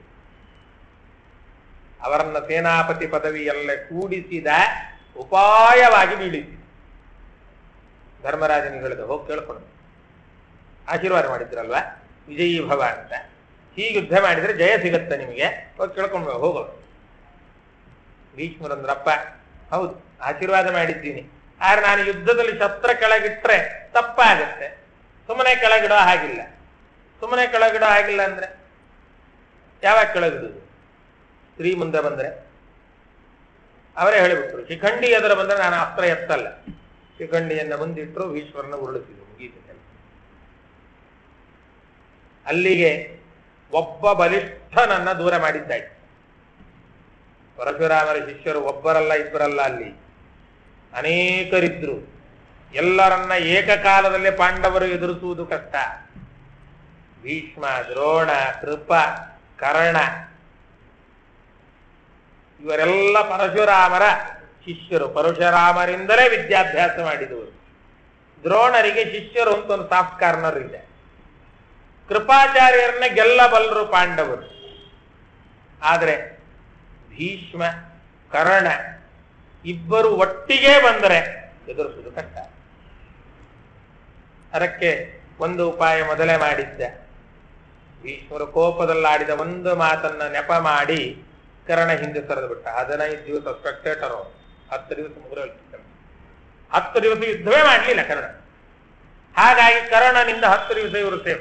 ಅವರನ್ನ ಸೇನಾಪತಿ ಪದವಿಯಲ್ಲೇ ಕೂಡಿಸಿದ ಉಪಾಯವಾಗಿ ಬೀಳಿಸಿ ಧರ್ಮರಾಜನಿಗೆ ಹೇಳಿದ ಹೋಗಿ ಕೇಳ್ಕೊಂಡು ಆಶೀರ್ವಾದ ಮಾಡಿದ್ರಲ್ವಾ ವಿಜಯೀ ಭವ ಅಂತ ಹೀಗೆ ಯುದ್ಧ ಮಾಡಿದ್ರೆ ಜಯ ಸಿಗತ್ತೆ ನಿಮಗೆ ಹೋಗಿ ಕೇಳ್ಕೊಂಡು ಹೋಗೋದು ಭೀಷ್ಮರಂದ್ರಪ್ಪ ಹೌದು ಆಶೀರ್ವಾದ ಮಾಡಿದ್ದೀನಿ ಆದ್ರೆ ನಾನು ಯುದ್ಧದಲ್ಲಿ ಶಸ್ತ್ರ ಕೆಳಗಿಟ್ರೆ ತಪ್ಪಾಗತ್ತೆ ಸುಮ್ಮನೆ ಕೆಳಗಿಡೋ ಹಾಗಿಲ್ಲ ಸುಮ್ಮನೆ ಕೆಳಗಿಡೋ ಹಾಗಿಲ್ಲ ಅಂದ್ರೆ ಯಾವಾಗ ಕೆಳಗಿಡುದು ಸ್ತ್ರೀ ಮುಂದೆ ಬಂದ್ರೆ ಅವರೇ ಹೇಳಿಬಿಟ್ರು ಶಿಖಂಡಿ ಎದುರು ಬಂದ್ರೆ ನಾನು ಅಸ್ತ್ರ ಎತ್ತಲ್ಲ ಶಿಖಂಡಿಯನ್ನ ಮುಂದಿಟ್ಟರು ಈಶ್ವರನ ಉರುಳಿಸಿದ್ರು ಮುಗೀತು ಕೆಲಸ ಅಲ್ಲಿಗೆ ಒಬ್ಬ ಬಲಿಷ್ಠನನ್ನ ದೂರ ಮಾಡಿದ್ದಾಯ್ತು ಪರಶುರಾಮರ ಶಿಷ್ಯರು ಒಬ್ಬರಲ್ಲ ಇಬ್ಬರಲ್ಲ ಅಲ್ಲಿ ಅನೇಕರಿದ್ರು ಎಲ್ಲರನ್ನ ಏಕಕಾಲದಲ್ಲಿ ಪಾಂಡವರು ಎದುರಿಸುವುದು ಕಷ್ಟ ಭೀಷ್ಮ ದ್ರೋಣ ಕೃಪ ಕರ್ಣ ಇವರೆಲ್ಲ ಪರಶುರಾಮರ ಶಿಷ್ಯರು ಪರಶುರಾಮರಿಂದಲೇ ವಿದ್ಯಾಭ್ಯಾಸ ಮಾಡಿದವರು ದ್ರೋಣರಿಗೆ ಶಿಷ್ಯರು ಅಂತ ಒಂದು ಸಾಫ್ಟ್ ಕಾರ್ನರ್ ಇದೆ ಕೃಪಾಚಾರ್ಯರನ್ನ ಗೆಲ್ಲಬಲ್ಲರು ಪಾಂಡವರು ಆದ್ರೆ ಭೀಷ್ಮ ಕರ್ಣ ಇಬ್ಬರು ಒಟ್ಟಿಗೆ ಬಂದರೆ ಎದುರಿಸುವುದು ಕಷ್ಟ ಅದಕ್ಕೆ ಒಂದು ಉಪಾಯ ಮೊದಲೇ ಮಾಡಿದ್ದ ಭೀಷ್ಮರು ಕೋಪದಲ್ಲಾಡಿದ ಒಂದು ಮಾತನ್ನ ನೆಪ ಮಾಡಿ ಕರ್ಣ ಹಿಂದೆ ಸರಿದು ಬಿಟ್ಟ ಹದಿನೈದು ದಿವಸ ಸ್ಪೆಕ್ಟೇಟರ್ ಹತ್ತು ದಿವಸ ಮುಗಿದ ಹತ್ತು ದಿವಸ ಯುದ್ಧವೇ ಮಾಡಲಿಲ್ಲ ಕರ್ಣ ಹಾಗಾಗಿ ಕರ್ಣನಿಂದ ಹತ್ತು ದಿವಸ ಇವರು ಸೇವೆ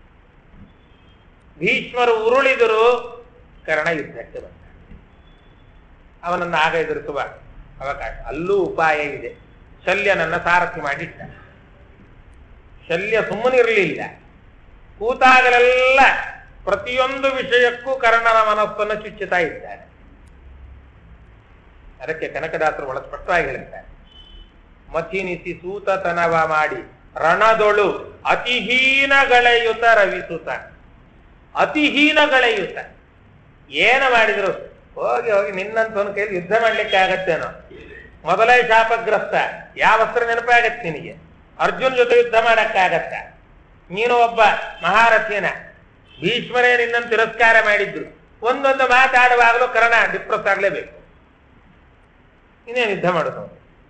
ಭೀಷ್ಮರು ಉರುಳಿದರು ಕರ್ಣ ಯುದ್ಧಕ್ಕೆ ಬಂದ ಅವನನ್ನು ಆಗ ಎದುರಿಸುವ ಅವಕಾಶ ಅಲ್ಲೂ ಉಪಾಯ ಇದೆ ಶಲ್ಯನನ್ನ ಸಾರಥಿ ಮಾಡಿಟ್ಟ ಶಲ್ಯ ಸುಮ್ಮನಿರಲಿಲ್ಲ ಕೂತಾಗಲೆಲ್ಲ ಪ್ರತಿಯೊಂದು ವಿಷಯಕ್ಕೂ ಕರ್ಣನ ಮನಸ್ಸನ್ನು ಚುಚ್ಚುತ್ತಾ ಇದ್ದಾನೆ ಅದಕ್ಕೆ ಕನಕದಾಸರು ಬಹಳ ಸ್ಪಷ್ಟವಾಗಿ ಹೇಳ್ತಾರೆ ಮಥಿನಿಸಿ ಸೂತತನವ ಮಾಡಿ ರಣದೊಳು ಅತಿಹೀನಗಳೆಯುತ ರವಿಸುತ ಅತಿಹೀನಗಳೆಯುತ ಏನು ಮಾಡಿದ್ರು ಹೋಗಿ ಹೋಗಿ ನಿನ್ನಂತವನ ಕೈಲಿ ಯುದ್ಧ ಮಾಡ್ಲಿಕ್ಕೆ ಆಗತ್ತೇನೋ ಮೊದಲೇ ಶಾಪಗ್ರಸ್ತ ಯಾವ ಅಸ್ತ್ರ ನೆನಪಾಗತ್ತೆ ನಿನಗೆ ಅರ್ಜುನ್ ಜೊತೆ ಯುದ್ಧ ಮಾಡಕ್ಕಾಗತ್ತ ನೀನು ಒಬ್ಬ ಮಹಾರಥಿಯನ ಭೀಷ್ಮರೇ ನಿನ್ನನ್ನು ತಿರಸ್ಕಾರ ಮಾಡಿದ್ರು ಒಂದೊಂದು ಮಾತಾಡುವಾಗಲೂ ಕರ್ಣ ಡಿಪ್ರೆಸ್ ಆಗ್ಲೇಬೇಕು ಇನ್ನೇನು ಯುದ್ಧ ಮಾಡೋದು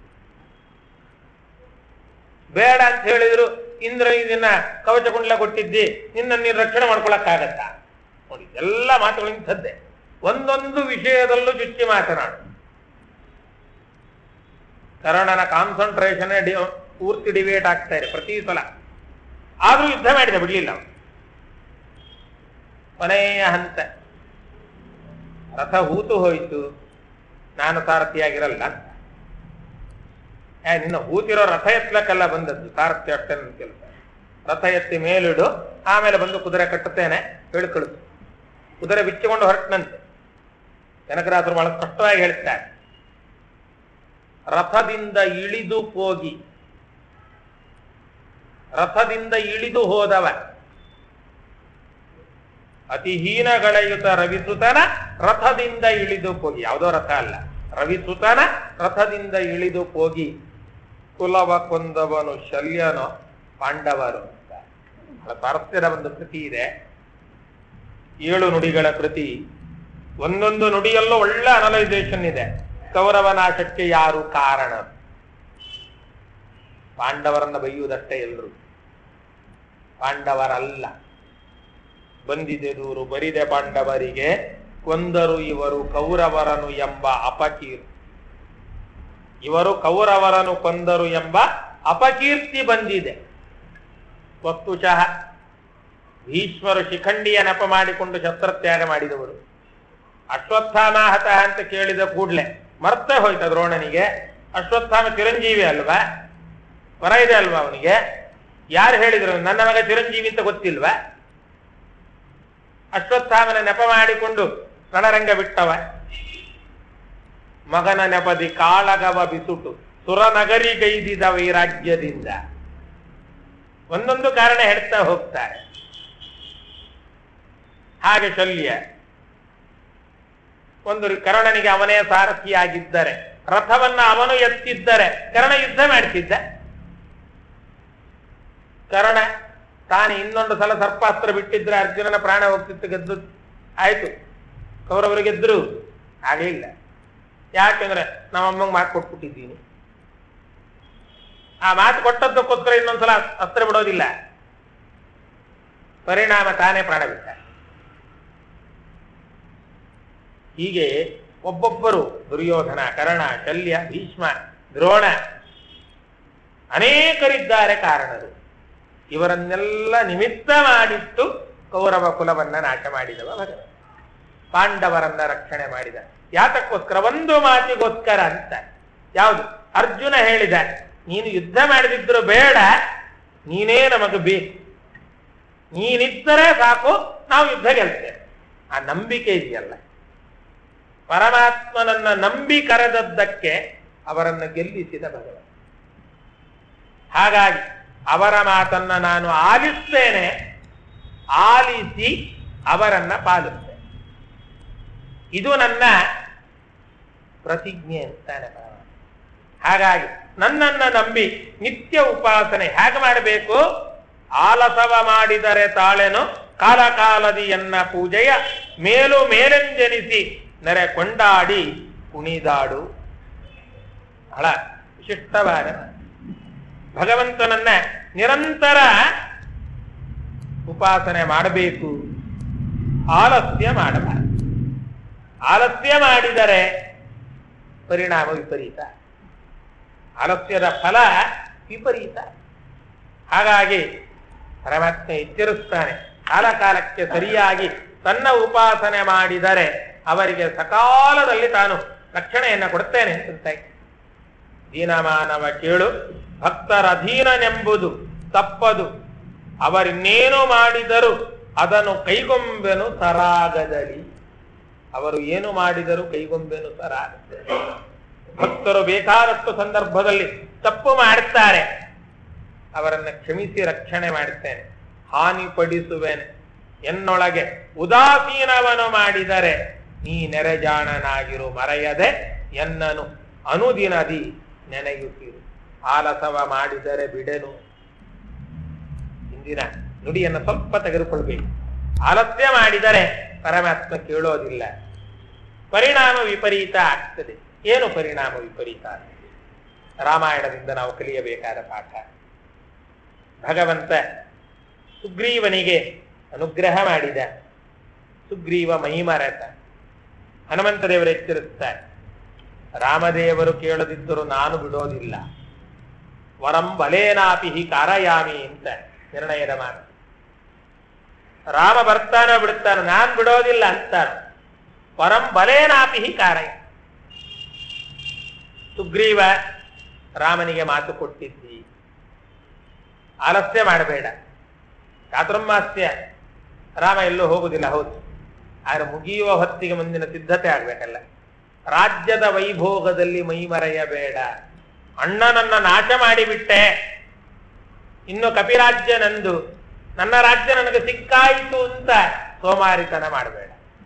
ಬೇಡ ಅಂತ ಹೇಳಿದ್ರು ಇಂದ್ರ ಇದನ್ನ ಕವಚ ಕುಂಡ್ಲ ಕೊಟ್ಟಿದ್ದಿ ನಿನ್ನ ನೀನು ರಕ್ಷಣೆ ಮಾಡ್ಕೊಳಕ್ಕಾಗತ್ತಾ ನೋಡಿ ಎಲ್ಲ ಮಾತುಗಳು ಇಂಥದ್ದೇ ಒಂದೊಂದು ವಿಷಯದಲ್ಲೂ ಚುಚ್ಚಿ ಮಾತನಾಡು ಕರ್ಣನ ಕಾನ್ಸಂಟ್ರೇಷನ್ ಪೂರ್ತಿ ಡಿಬೇಟ್ ಆಗ್ತಾ ಇದೆ ಪ್ರತಿ ಸಲ ಆದ್ರೂ ಯುದ್ಧ ಮಾಡಿದ ಬಿಡ್ಲಿಲ್ಲ ಅವನು. ಕೊನೆಯ ಹಂತ ರಥ ಹೂತು ಹೋಯಿತು ನಾನು ಸಾರಥಿಯಾಗಿರಲ್ಲ ಅಂತ ಏ ನಿನ್ನ ಹೂತಿರೋ ರಥ ಎತ್ತಲಕ್ಕೆಲ್ಲ ಬಂದದ್ದು ಸಾರಥ್ಯ ಅಷ್ಟೇ ನನ್ನ ಕೆಲಸ ರಥ ಎತ್ತಿ ಮೇಲಿಡು ಆಮೇಲೆ ಬಂದು ಕುದುರೆ ಕಟ್ಟುತ್ತೇನೆ ಹೇಳಿ ಕಳಿಸು ಕುದುರೆ ಬಿಚ್ಚಿಕೊಂಡು ಹೊರಟನಂತೆ ಜನಕರಾದರು ಬಹಳ ಸ್ಪಷ್ಟವಾಗಿ ಹೇಳ್ತಾರೆ ರಥದಿಂದ ಇಳಿದು ಹೋಗಿ ರಥದಿಂದ ಇಳಿದು ಹೋದವ ಅತಿಹೀನಗಳೆಯುತ ರವಿಸುತನ ರಥದಿಂದ ಇಳಿದು ಹೋಗಿ ಯಾವುದೋ ರಥ ಅಲ್ಲ ರವಿಸುತನ ರಥದಿಂದ ಇಳಿದು ಹೋಗಿ ಕುಲವ ಕೊಂದವನು ಶಲ್ಯನೋ ಪಾಂಡವರು ಅಂತ ಬಹಳ ಸ್ವಾರಸ್ಯದ ಒಂದು ಕೃತಿ ಇದೆ ಏಳು ನುಡಿಗಳ ಕೃತಿ ಒಂದೊಂದು ನುಡಿಯಲ್ಲೂ ಒಳ್ಳೆ ಅನಲೈಸೇಷನ್ ಇದೆ ಕೌರವ ನಾಶಕ್ಕೆ ಯಾರು ಕಾರಣ ಪಾಂಡವರನ್ನ ಬೈಯುವುದಷ್ಟೇ ಎಲ್ರು ಪಾಂಡವರಲ್ಲ ಬಂದಿದೆ ದೂರು ಬರಿದೆ ಪಾಂಡವರಿಗೆ ಕೊಂದರು ಇವರು ಕೌರವರನು ಎಂಬ ಅಪಕೀರ್ತಿ ಇವರು ಕೌರವರನು ಕೊಂದರು ಎಂಬ ಅಪಕೀರ್ತಿ ಬಂದಿದೆ ವಸ್ತುಶಃ ಭೀಷ್ಮರು ಶಿಖಂಡಿಯ ನೆಪ ಮಾಡಿಕೊಂಡು ಶಸ್ತ್ರತ್ಯಾಗ ಮಾಡಿದವರು ಅಶ್ವತ್ಥಾಮಾಹತ ಅಂತ ಕೇಳಿದ ಕೂಡ್ಲೆ ಮರ್ತೇ ಹೋಯ್ತ ದ್ರೋಣನಿಗೆ ಅಶ್ವತ್ಥಾಮ ಚಿರಂಜೀವಿ ಅಲ್ವಾ ವರ ಇದೆ ಅಲ್ವಾ ಅವನಿಗೆ ಯಾರು ಹೇಳಿದ್ರು ನನ್ನ ಮಗ ಚಿರಂಜೀವಿ ಅಂತ ಗೊತ್ತಿಲ್ವಾ ಅಶ್ವತ್ಥಾಮನ ನೆಪ ಮಾಡಿಕೊಂಡು ರಣರಂಗ ಬಿಟ್ಟವ ಮಗನ ನೆಪದಿ ಕಾಳಗವ ಬಿಸುಟು ಸುರನಗರಿಗೈದಿದ ವೈರಾಗ್ಯದಿಂದ ಒಂದೊಂದು ಕಾರಣ ಹೇಳ್ತಾ ಹೋಗ್ತಾರೆ ಹಾಗೆ ಶಲ್ಯ ಒಂದು ಕರ್ಣನಿಗೆ ಅವನೇ ಸಾರಥಿಯಾಗಿದ್ದರೆ ರಥವನ್ನ ಅವನು ಎತ್ತಿದ್ದರೆ ಕರ್ಣ ಯುದ್ಧ ಮಾಡ್ತಿದ್ದ ಕರ್ಣ ತಾನು ಇನ್ನೊಂದು ಸಲ ಸರ್ಪಾಸ್ತ್ರ ಬಿಟ್ಟಿದ್ರೆ ಅರ್ಜುನನ ಪ್ರಾಣ ಹೋಗ್ತಿತ್ತು ಗೆದ್ದು ಆಯ್ತು ಕೌರವರು ಗೆದ್ರು ಆಗಲಿಲ್ಲ ಯಾಕೆಂದ್ರೆ ನಮ್ಮಮ್ಮಂಗೆ ಮಾತು ಕೊಟ್ಬಿಟ್ಟಿದ್ದೀನಿ ಆ ಮಾತು ಕೊಟ್ಟದ್ದಕ್ಕೋಸ್ಕರ ಇನ್ನೊಂದ್ಸಲ ಅಸ್ತ್ರ ಬಿಡೋದಿಲ್ಲ ಪರಿಣಾಮ ತಾನೇ ಪ್ರಾಣ ಬಿಟ್ಟ ಹೀಗೆ ಒಬ್ಬೊಬ್ಬರು ದುರ್ಯೋಧನ ಕರ್ಣ ಶಲ್ಯ ಭೀಷ್ಮ ದ್ರೋಣ ಅನೇಕರಿದ್ದಾರೆ ಕಾರಣರು ಇವರನ್ನೆಲ್ಲ ನಿಮಿತ್ತ ಮಾಡಿಟ್ಟು ಕೌರವ ಕುಲವನ್ನ ನಾಶ ಮಾಡಿದವ ಭಗವಂತ ಪಾಂಡವರನ್ನ ರಕ್ಷಣೆ ಮಾಡಿದ ಯಾತಕ್ಕೋಸ್ಕರ ಒಂದು ಮಾತಿಗೋಸ್ಕರ ಅಂತ ಯಾವುದು ಅರ್ಜುನ ಹೇಳಿದ ನೀನು ಯುದ್ಧ ಮಾಡದಿದ್ರು ಬೇಡ ನೀನೇ ನಮಗೆ ಬೇಕು ನೀನಿದ್ದರೆ ಸಾಕು ನಾವು ಯುದ್ಧ ಗೆಲ್ತೇವೆ ಆ ನಂಬಿಕೆ ಇದೆಯಲ್ಲ ಪರಮಾತ್ಮನನ್ನ ನಂಬಿ ಕರೆದದ್ದಕ್ಕೆ ಅವರನ್ನು ಗೆಲ್ಲಿಸಿದ ಭಗವಂತ ಹಾಗಾಗಿ ಅವರ ಮಾತನ್ನ ನಾನು ಆಲಿಸ್ತೇನೆ ಆಲಿಸಿ ಅವರನ್ನ ಪಾಲಿಸ್ತೇನೆ ಇದು ನನ್ನ ಪ್ರತಿಜ್ಞೆ ಅಂತಾನೆ ಪರಮಾತ್ಮ ಹಾಗಾಗಿ ನನ್ನನ್ನ ನಂಬಿ ನಿತ್ಯ ಉಪಾಸನೆ ಹೇಗೆ ಮಾಡಬೇಕು ಆಲಸವ ಮಾಡಿದರೆ ತಾಳೆನು ಕಾಲ ಕಾಲದಿ ಎನ್ನ ಪೂಜೆಯ ಮೇಲು ಮೇಲೆಂದೆನಿಸಿ ನೆರೆ ಕೊಂಡಾಡಿ ಕುಣಿದಾಡು ಬಹಳ ವಿಶಿಷ್ಟವಾದ ಮಾತು. ಭಗವಂತನನ್ನ ನಿರಂತರ ಉಪಾಸನೆ ಮಾಡಬೇಕು ಆಲಸ್ಯ ಮಾಡಬಾರದು ಆಲಸ್ಯ ಮಾಡಿದರೆ ಪರಿಣಾಮ ವಿಪರೀತ ಆಲಸ್ಯದ ಫಲ ವಿಪರೀತ ಹಾಗಾಗಿ ಪರಮಾತ್ಮ ಎಚ್ಚರಿಸ್ತಾನೆ ಕಾಲ ಕಾಲಕ್ಕೆ ಸರಿಯಾಗಿ ತನ್ನ ಉಪಾಸನೆ ಮಾಡಿದರೆ ಅವರಿಗೆ ಸಕಾಲದಲ್ಲಿ ತಾನು ರಕ್ಷಣೆಯನ್ನು ಕೊಡ್ತೇನೆ ಅಂತ ದೀನಮಾನವ ಕೇಳು ಭಕ್ತರ ಅಧೀನನೆಂಬುದು ತಪ್ಪದು ಅವರಿನ್ನೇನು ಮಾಡಿದರು ಅದನ್ನು ಕೈಗೊಂಬೆನು ಸರಾಗದಲ್ಲಿ ಅವರು ಏನು ಮಾಡಿದರು ಕೈಗೊಂಬೆನು ಸರಾಗದಲ್ಲಿ ಭಕ್ತರು ಬೇಕಾದಷ್ಟು ಸಂದರ್ಭದಲ್ಲಿ ತಪ್ಪು ಮಾಡ್ತಾರೆ ಅವರನ್ನ ಕ್ಷಮಿಸಿ ರಕ್ಷಣೆ ಮಾಡುತ್ತೇನೆ ಹಾನಿ ಪಡಿಸುವೆನೆ ಎನ್ನೊಳಗೆ ಉದಾಸೀನವನ್ನು ಮಾಡಿದರೆ ನೀ ನೆರೆಜಾಣನಾಗಿರು ಮರೆಯದೆ ಎನ್ನನು ಅನುದಿನದಿ ನೆನೆಯುತ್ತಿರು ಆಲಸವ ಮಾಡಿದರೆ ಬಿಡೆನು ಇಂದಿನ ನುಡಿಯನ್ನು ಸ್ವಲ್ಪ ತೆಗೆದುಕೊಳ್ಬೇಕು ಆಲಸ್ಯ ಮಾಡಿದರೆ ಪರಮಾತ್ಮ ಕೇಳೋದಿಲ್ಲ ಪರಿಣಾಮ ವಿಪರೀತ ಆಗ್ತದೆ ಏನು ಪರಿಣಾಮ ವಿಪರೀತ ರಾಮಾಯಣದಿಂದ ನಾವು ಕಲಿಯಬೇಕಾದ ಪಾಠ ಭಗವಂತ ಸುಗ್ರೀವನಿಗೆ ಅನುಗ್ರಹ ಮಾಡಿದ ಸುಗ್ರೀವ ಮಹಿಮರತ ಹನುಮಂತ ದೇವರು ಎಚ್ಚರಿಸ್ತಾರೆ ರಾಮದೇವರು ಕೇಳದಿದ್ದರೂ ನಾನು ಬಿಡೋದಿಲ್ಲ ವರಂ ಬಲೇನಾಪಿ ಹಿ ಕಾರಯಾಮಿ ಅಂತ ನಿರ್ಣಯದ ಮಾತು ರಾಮ ಬರ್ತಾನೋ ಬಿಡುತ್ತಾನೋ ನಾನ್ ಬಿಡೋದಿಲ್ಲ ಅಂತಾನೆ ಪರಂ ಬಲೇನಾಪಿ ಹಿ ಕಾರಯ ಸುಗ್ರೀವ ರಾಮನಿಗೆ ಮಾತು ಕೊಟ್ಟಿದ್ದಿ ಆಲಸ್ಯ ಮಾಡಬೇಡ ಚಾತುರ್ಮಾಸ್ಯ ರಾಮ ಎಲ್ಲೂ ಹೋಗುದಿಲ್ಲ ಹೌದು ಆದ್ರೆ ಮುಗಿಯುವ ಹೊತ್ತಿಗೆ ಮುಂದಿನ ಸಿದ್ಧತೆ ಆಗ್ಬೇಕಲ್ಲ ರಾಜ್ಯದ ವೈಭೋಗದಲ್ಲಿ ಮೈ ಮರೆಯಬೇಡ ಅಣ್ಣನನ್ನ ನಾಶ ಮಾಡಿಬಿಟ್ಟೆ ಇನ್ನು ಕಪಿರಾಜ್ಯ ನಂದು ನನ್ನ ರಾಜ್ಯ ನನಗೆ ಸಿಕ್ಕಾಯಿತು ಅಂತ ಸೋಮಾರಿತನ ಮಾಡಬೇಡ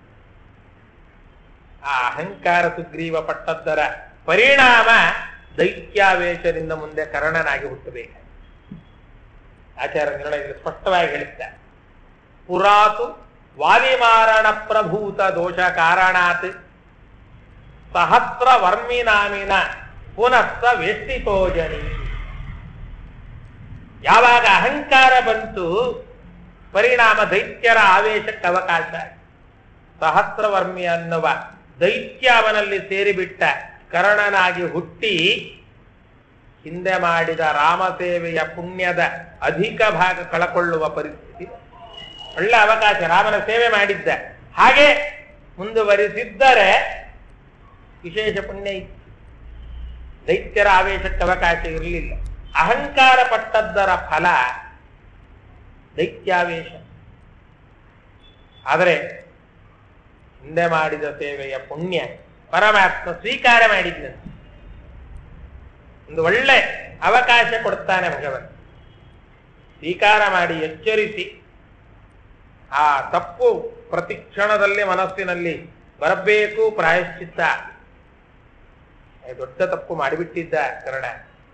ಆ ಅಹಂಕಾರ ಸುಗ್ರೀವ ಪಟ್ಟದ್ದರ ಪರಿಣಾಮ ದೈತ್ಯಾವೇಶದಿಂದ ಮುಂದೆ ಕರ್ಣನಾಗಿ ಹುಟ್ಟಬೇಕು ಆಚಾರ್ಯ ನಿರ್ಣಯದಲ್ಲಿ ಸ್ಪಷ್ಟವಾಗಿ ಹೇಳುತ್ತಾರೆ ಪುರಾತು ವಾಲಿಮಾರಣ ಪ್ರಭೂತ ದೋಷ ಕಾರಣಾತ್ ಸಹಸ್ರ ವರ್ಮಿನಾಮಿನ ಪುನಸ್ಸ ವೇಷ್ಟಿತೋಜನಿ ಯಾವಾಗ ಅಹಂಕಾರ ಬಂತು ಪರಿಣಾಮ ದೈತ್ಯರ ಆವೇಶಕ್ಕೆ ಅವಕಾಶ ಸಹಸ್ರವರ್ಮಿ ಅನ್ನುವ ದೈತ್ಯ ಅವನಲ್ಲಿ ಸೇರಿಬಿಟ್ಟ ಕರ್ಣನಾಗಿ ಹುಟ್ಟಿ ಹಿಂದೆ ಮಾಡಿದ ರಾಮಸೇವೆಯ ಪುಣ್ಯದ ಅಧಿಕ ಭಾಗ ಕಳಕೊಳ್ಳುವ ಪರಿಸ್ಥಿತಿ ಒಳ್ಳೆ ಅವಕಾಶ ರಾಮನ ಸೇವೆ ಮಾಡಿದ್ದ ಹಾಗೆ ಮುಂದುವರಿಸಿದ್ದರೆ ವಿಶೇಷ ಪುಣ್ಯ ಇತ್ತು ದೈತ್ಯರ ಆವೇಶಕ್ಕೆ ಅವಕಾಶ ಇರಲಿಲ್ಲ ಅಹಂಕಾರ ಪಟ್ಟದ್ದರ ಫಲ ದೈತ್ಯಾವೇಶ ಆದರೆ ಹಿಂದೆ ಮಾಡಿದ ಸೇವೆಯ ಪುಣ್ಯ ಪರಮಾತ್ಮ ಸ್ವೀಕಾರ ಮಾಡಿದ್ದಂತೆ ಒಂದು ಒಳ್ಳೆ ಅವಕಾಶ ಕೊಡ್ತಾನೆ ಭಗವಂತ ಸ್ವೀಕಾರ ಮಾಡಿ ಎಚ್ಚರಿಸಿ ಆ ತಪ್ಪು ಪ್ರತಿ ಕ್ಷಣದಲ್ಲಿ ಮನಸ್ಸಿನಲ್ಲಿ ಬರಬೇಕು ಪ್ರಾಯಶ್ಚಿತ್ತ ಏ, ದೊಡ್ಡ ತಪ್ಪು ಮಾಡಿಬಿಟ್ಟಿದ್ದ ಕರ್ಣ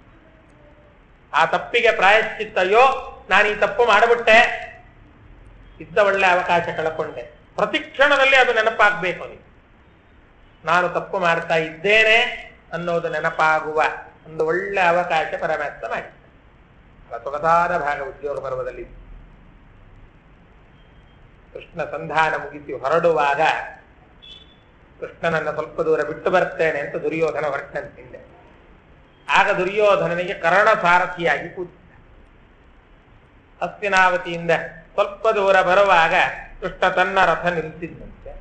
ಆ ತಪ್ಪಿಗೆ ಪ್ರಾಯಶ್ಚಿತ್ತ ಅಯ್ಯೋ ನಾನು ಈ ತಪ್ಪು ಮಾಡಿಬಿಟ್ಟೆ ಇದ್ದ ಒಳ್ಳೆ ಅವಕಾಶ ಕಳ್ಕೊಂಡೆ ಪ್ರತಿ ಕ್ಷಣದಲ್ಲಿ ಅದು ನೆನಪಾಗ್ಬೇಕು ನೀವು ನಾನು ತಪ್ಪು ಮಾಡ್ತಾ ಇದ್ದೇನೆ ಅನ್ನೋದು ನೆನಪಾಗುವ ಒಂದು ಒಳ್ಳೆ ಅವಕಾಶ ಪರಮಾತ್ಮ ಮಾಡಿದ್ದ ಸೊಗಸಾದ ಭಾಗ ಉದ್ಯೋಗ ಪರ್ವದಲ್ಲಿ ಕೃಷ್ಣ ಸಂಧಾನ ಮುಗಿಸಿ ಹೊರಡುವಾಗ ಕೃಷ್ಣನನ್ನ ಸ್ವಲ್ಪ ದೂರ ಬಿಟ್ಟು ಬರ್ತೇನೆ ಅಂತ ದುರ್ಯೋಧನ ಹೊರಟಂತಿದ್ದೆ ಆಗ ದುರ್ಯೋಧನನಿಗೆ ಕರ್ಣ ಸಾರಥಿಯಾಗಿ ಕೂತಿದ್ದ ಹಸ್ತಿನಾವತಿಯಿಂದ ಸ್ವಲ್ಪ ದೂರ ಬರುವಾಗ ಕೃಷ್ಣ ತನ್ನ ರಥ ನಿಲ್ಸಿದ್ದಂತೆ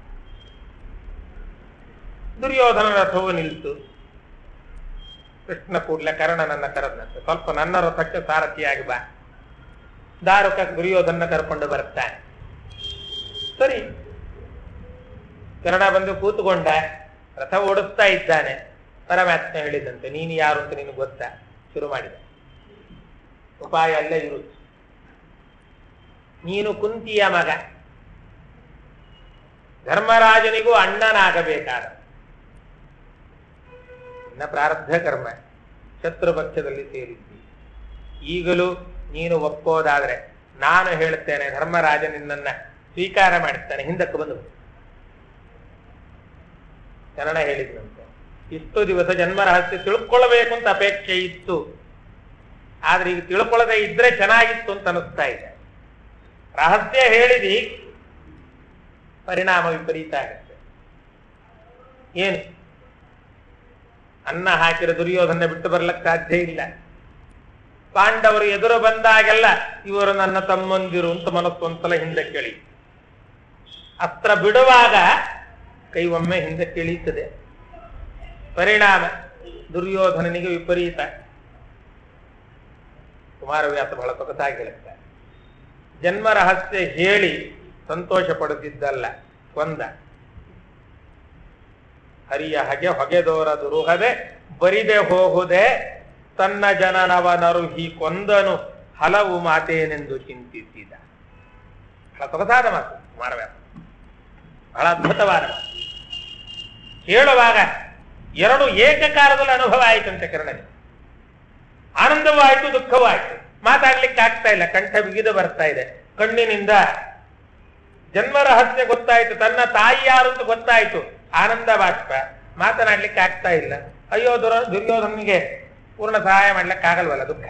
ದುರ್ಯೋಧನ ರಥವು ನಿಲ್ತು ಕೃಷ್ಣ ಕೂಡ್ಲೆ ಕರ್ಣನನ್ನ ಕರೆದಂತೆ ಸ್ವಲ್ಪ ನನ್ನ ರಥಕ್ಕೆ ಸಾರಥಿಯಾಗಿ ಬಾ ದಾರುಕ ದುರ್ಯೋಧನ ಕರ್ಕೊಂಡು ಬರ್ತಾನೆ ಸರಿ ಕರ್ಣ ಬಂದು ಕೂತುಕೊಂಡ ರಥ ಓಡಿಸ್ತಾ ಇದ್ದಾನೆ ಪರಮಾತ್ಮ ಹೇಳಿದಂತೆ ನೀನು ಯಾರು ಅಂತ ನಿನಗೆ ಗೊತ್ತಾ ಶುರು ಮಾಡಿದ ಉಪಾಯ ಅಲ್ಲೇ ಇರುವುದು ನೀನು ಕುಂತಿಯ ಮಗ ಧರ್ಮರಾಜನಿಗೂ ಅಣ್ಣನಾಗಬೇಕಾದ ನಿನ್ನ ಪ್ರಾರಬ್ಧ ಕರ್ಮ ಶತ್ರು ಪಕ್ಷದಲ್ಲಿ ಸೇರಿದ್ದಿ ಈಗಲೂ ನೀನು ಒಪ್ಪೋದಾದ್ರೆ ನಾನು ಹೇಳುತ್ತೇನೆ ಧರ್ಮರಾಜ ನಿನ್ನನ್ನ ಸ್ವೀಕಾರ ಮಾಡುತ್ತಾನೆ ಹಿಂದಕ್ಕೆ ಬಂದು ಕನ್ನಡ ಹೇಳಿದ್ನಂತೆ ಇಷ್ಟು ದಿವಸ ಜನ್ಮ ರಹಸ್ಯ ತಿಳ್ಕೊಳ್ಬೇಕು ಅಂತ ಅಪೇಕ್ಷೆ ಇತ್ತು ಆದ್ರೆ ಈಗ ತಿಳ್ಕೊಳ್ಳದೆ ಇದ್ರೆ ಚೆನ್ನಾಗಿತ್ತು ಅಂತ ಅನಿಸ್ತಾ ಇದೆ ರಹಸ್ಯ ಹೇಳಿದಿ ಪರಿಣಾಮ ವಿಪರೀತ ಆಗುತ್ತೆ ಏನು ಅನ್ನ ಹಾಕಿರೋ ದುರ್ಯೋಧನ ಬಿಟ್ಟು ಬರ್ಲಕ್ಕೆ ಸಾಧ್ಯ ಇಲ್ಲ ಪಾಂಡವರು ಎದುರು ಬಂದಾಗೆಲ್ಲ ಇವರು ನನ್ನ ತಮ್ಮಂದಿರು ಅಂತ ಮನಸ್ಸು ಒಂದ್ಸಲ ಹಿಂದಕ್ಕೆ ಕೇಳಿ ಅಸ್ತ್ರ ಬಿಡುವಾಗ ಕೈ ಒಮ್ಮೆ ಹಿಂದಕ್ಕೆ ಇಳೀತದೆ ಪರಿಣಾಮ ದುರ್ಯೋಧನನಿಗೆ ವಿಪರೀತ ಕುಮಾರವ್ಯಾಸ ಬಹಳ ಸೊಗಸಾಗಿ ಹೇಳುತ್ತಾರೆ ಜನ್ಮ ರಹಸ್ಯ ಹೇಳಿ ಸಂತೋಷ ಪಡುತ್ತಿದ್ದಲ್ಲ ಕೊಂದ ಹರಿಯ ಹಗೆ ಹೊಗೆದೋರ ದುರುಹದೆ ಬರಿದೆ ಹೋಗುದೆ ತನ್ನ ಜನನವನರುಹಿ ಕೊಂದನು ಹಲವು ಮಾತೇನೆಂದು ಚಿಂತಿಸಿದ ಬಹಳ ಸೊಗಸಾದ ಮಾತು ಕುಮಾರವ್ಯಾಸ ಬಹಳ ಅದ್ಭುತವಾದ ಮಾತು ಕೇಳುವಾಗ ಎರಡು ಏಕಕಾಲದಲ್ಲಿ ಅನುಭವ ಆಯಿತಂತೆ ಕರ್ಣನಿಗೆ ಆನಂದವೂ ಆಯ್ತು ದುಃಖವೂ ಆಯ್ತು ಮಾತಾಡ್ಲಿಕ್ಕೆ ಆಗ್ತಾ ಇಲ್ಲ ಕಂಠ ಬಿಗಿದು ಬರ್ತಾ ಇದೆ ಕಣ್ಣಿನಿಂದ ಜನ್ಮ ರಹಸ್ಯ ಗೊತ್ತಾಯ್ತು ತನ್ನ ತಾಯಿ ಯಾರು ಅಂತ ಗೊತ್ತಾಯ್ತು ಆನಂದ ಬಾಷ್ಪ ಮಾತನಾಡ್ಲಿಕ್ಕೆ ಆಗ್ತಾ ಇಲ್ಲ ಅಯ್ಯೋ ದುರ ದುರ್ಯೋಧನಿಗೆ ಪೂರ್ಣ ಸಹಾಯ ಮಾಡ್ಲಿಕ್ಕೆ ಆಗಲ್ವಲ್ಲ ದುಃಖ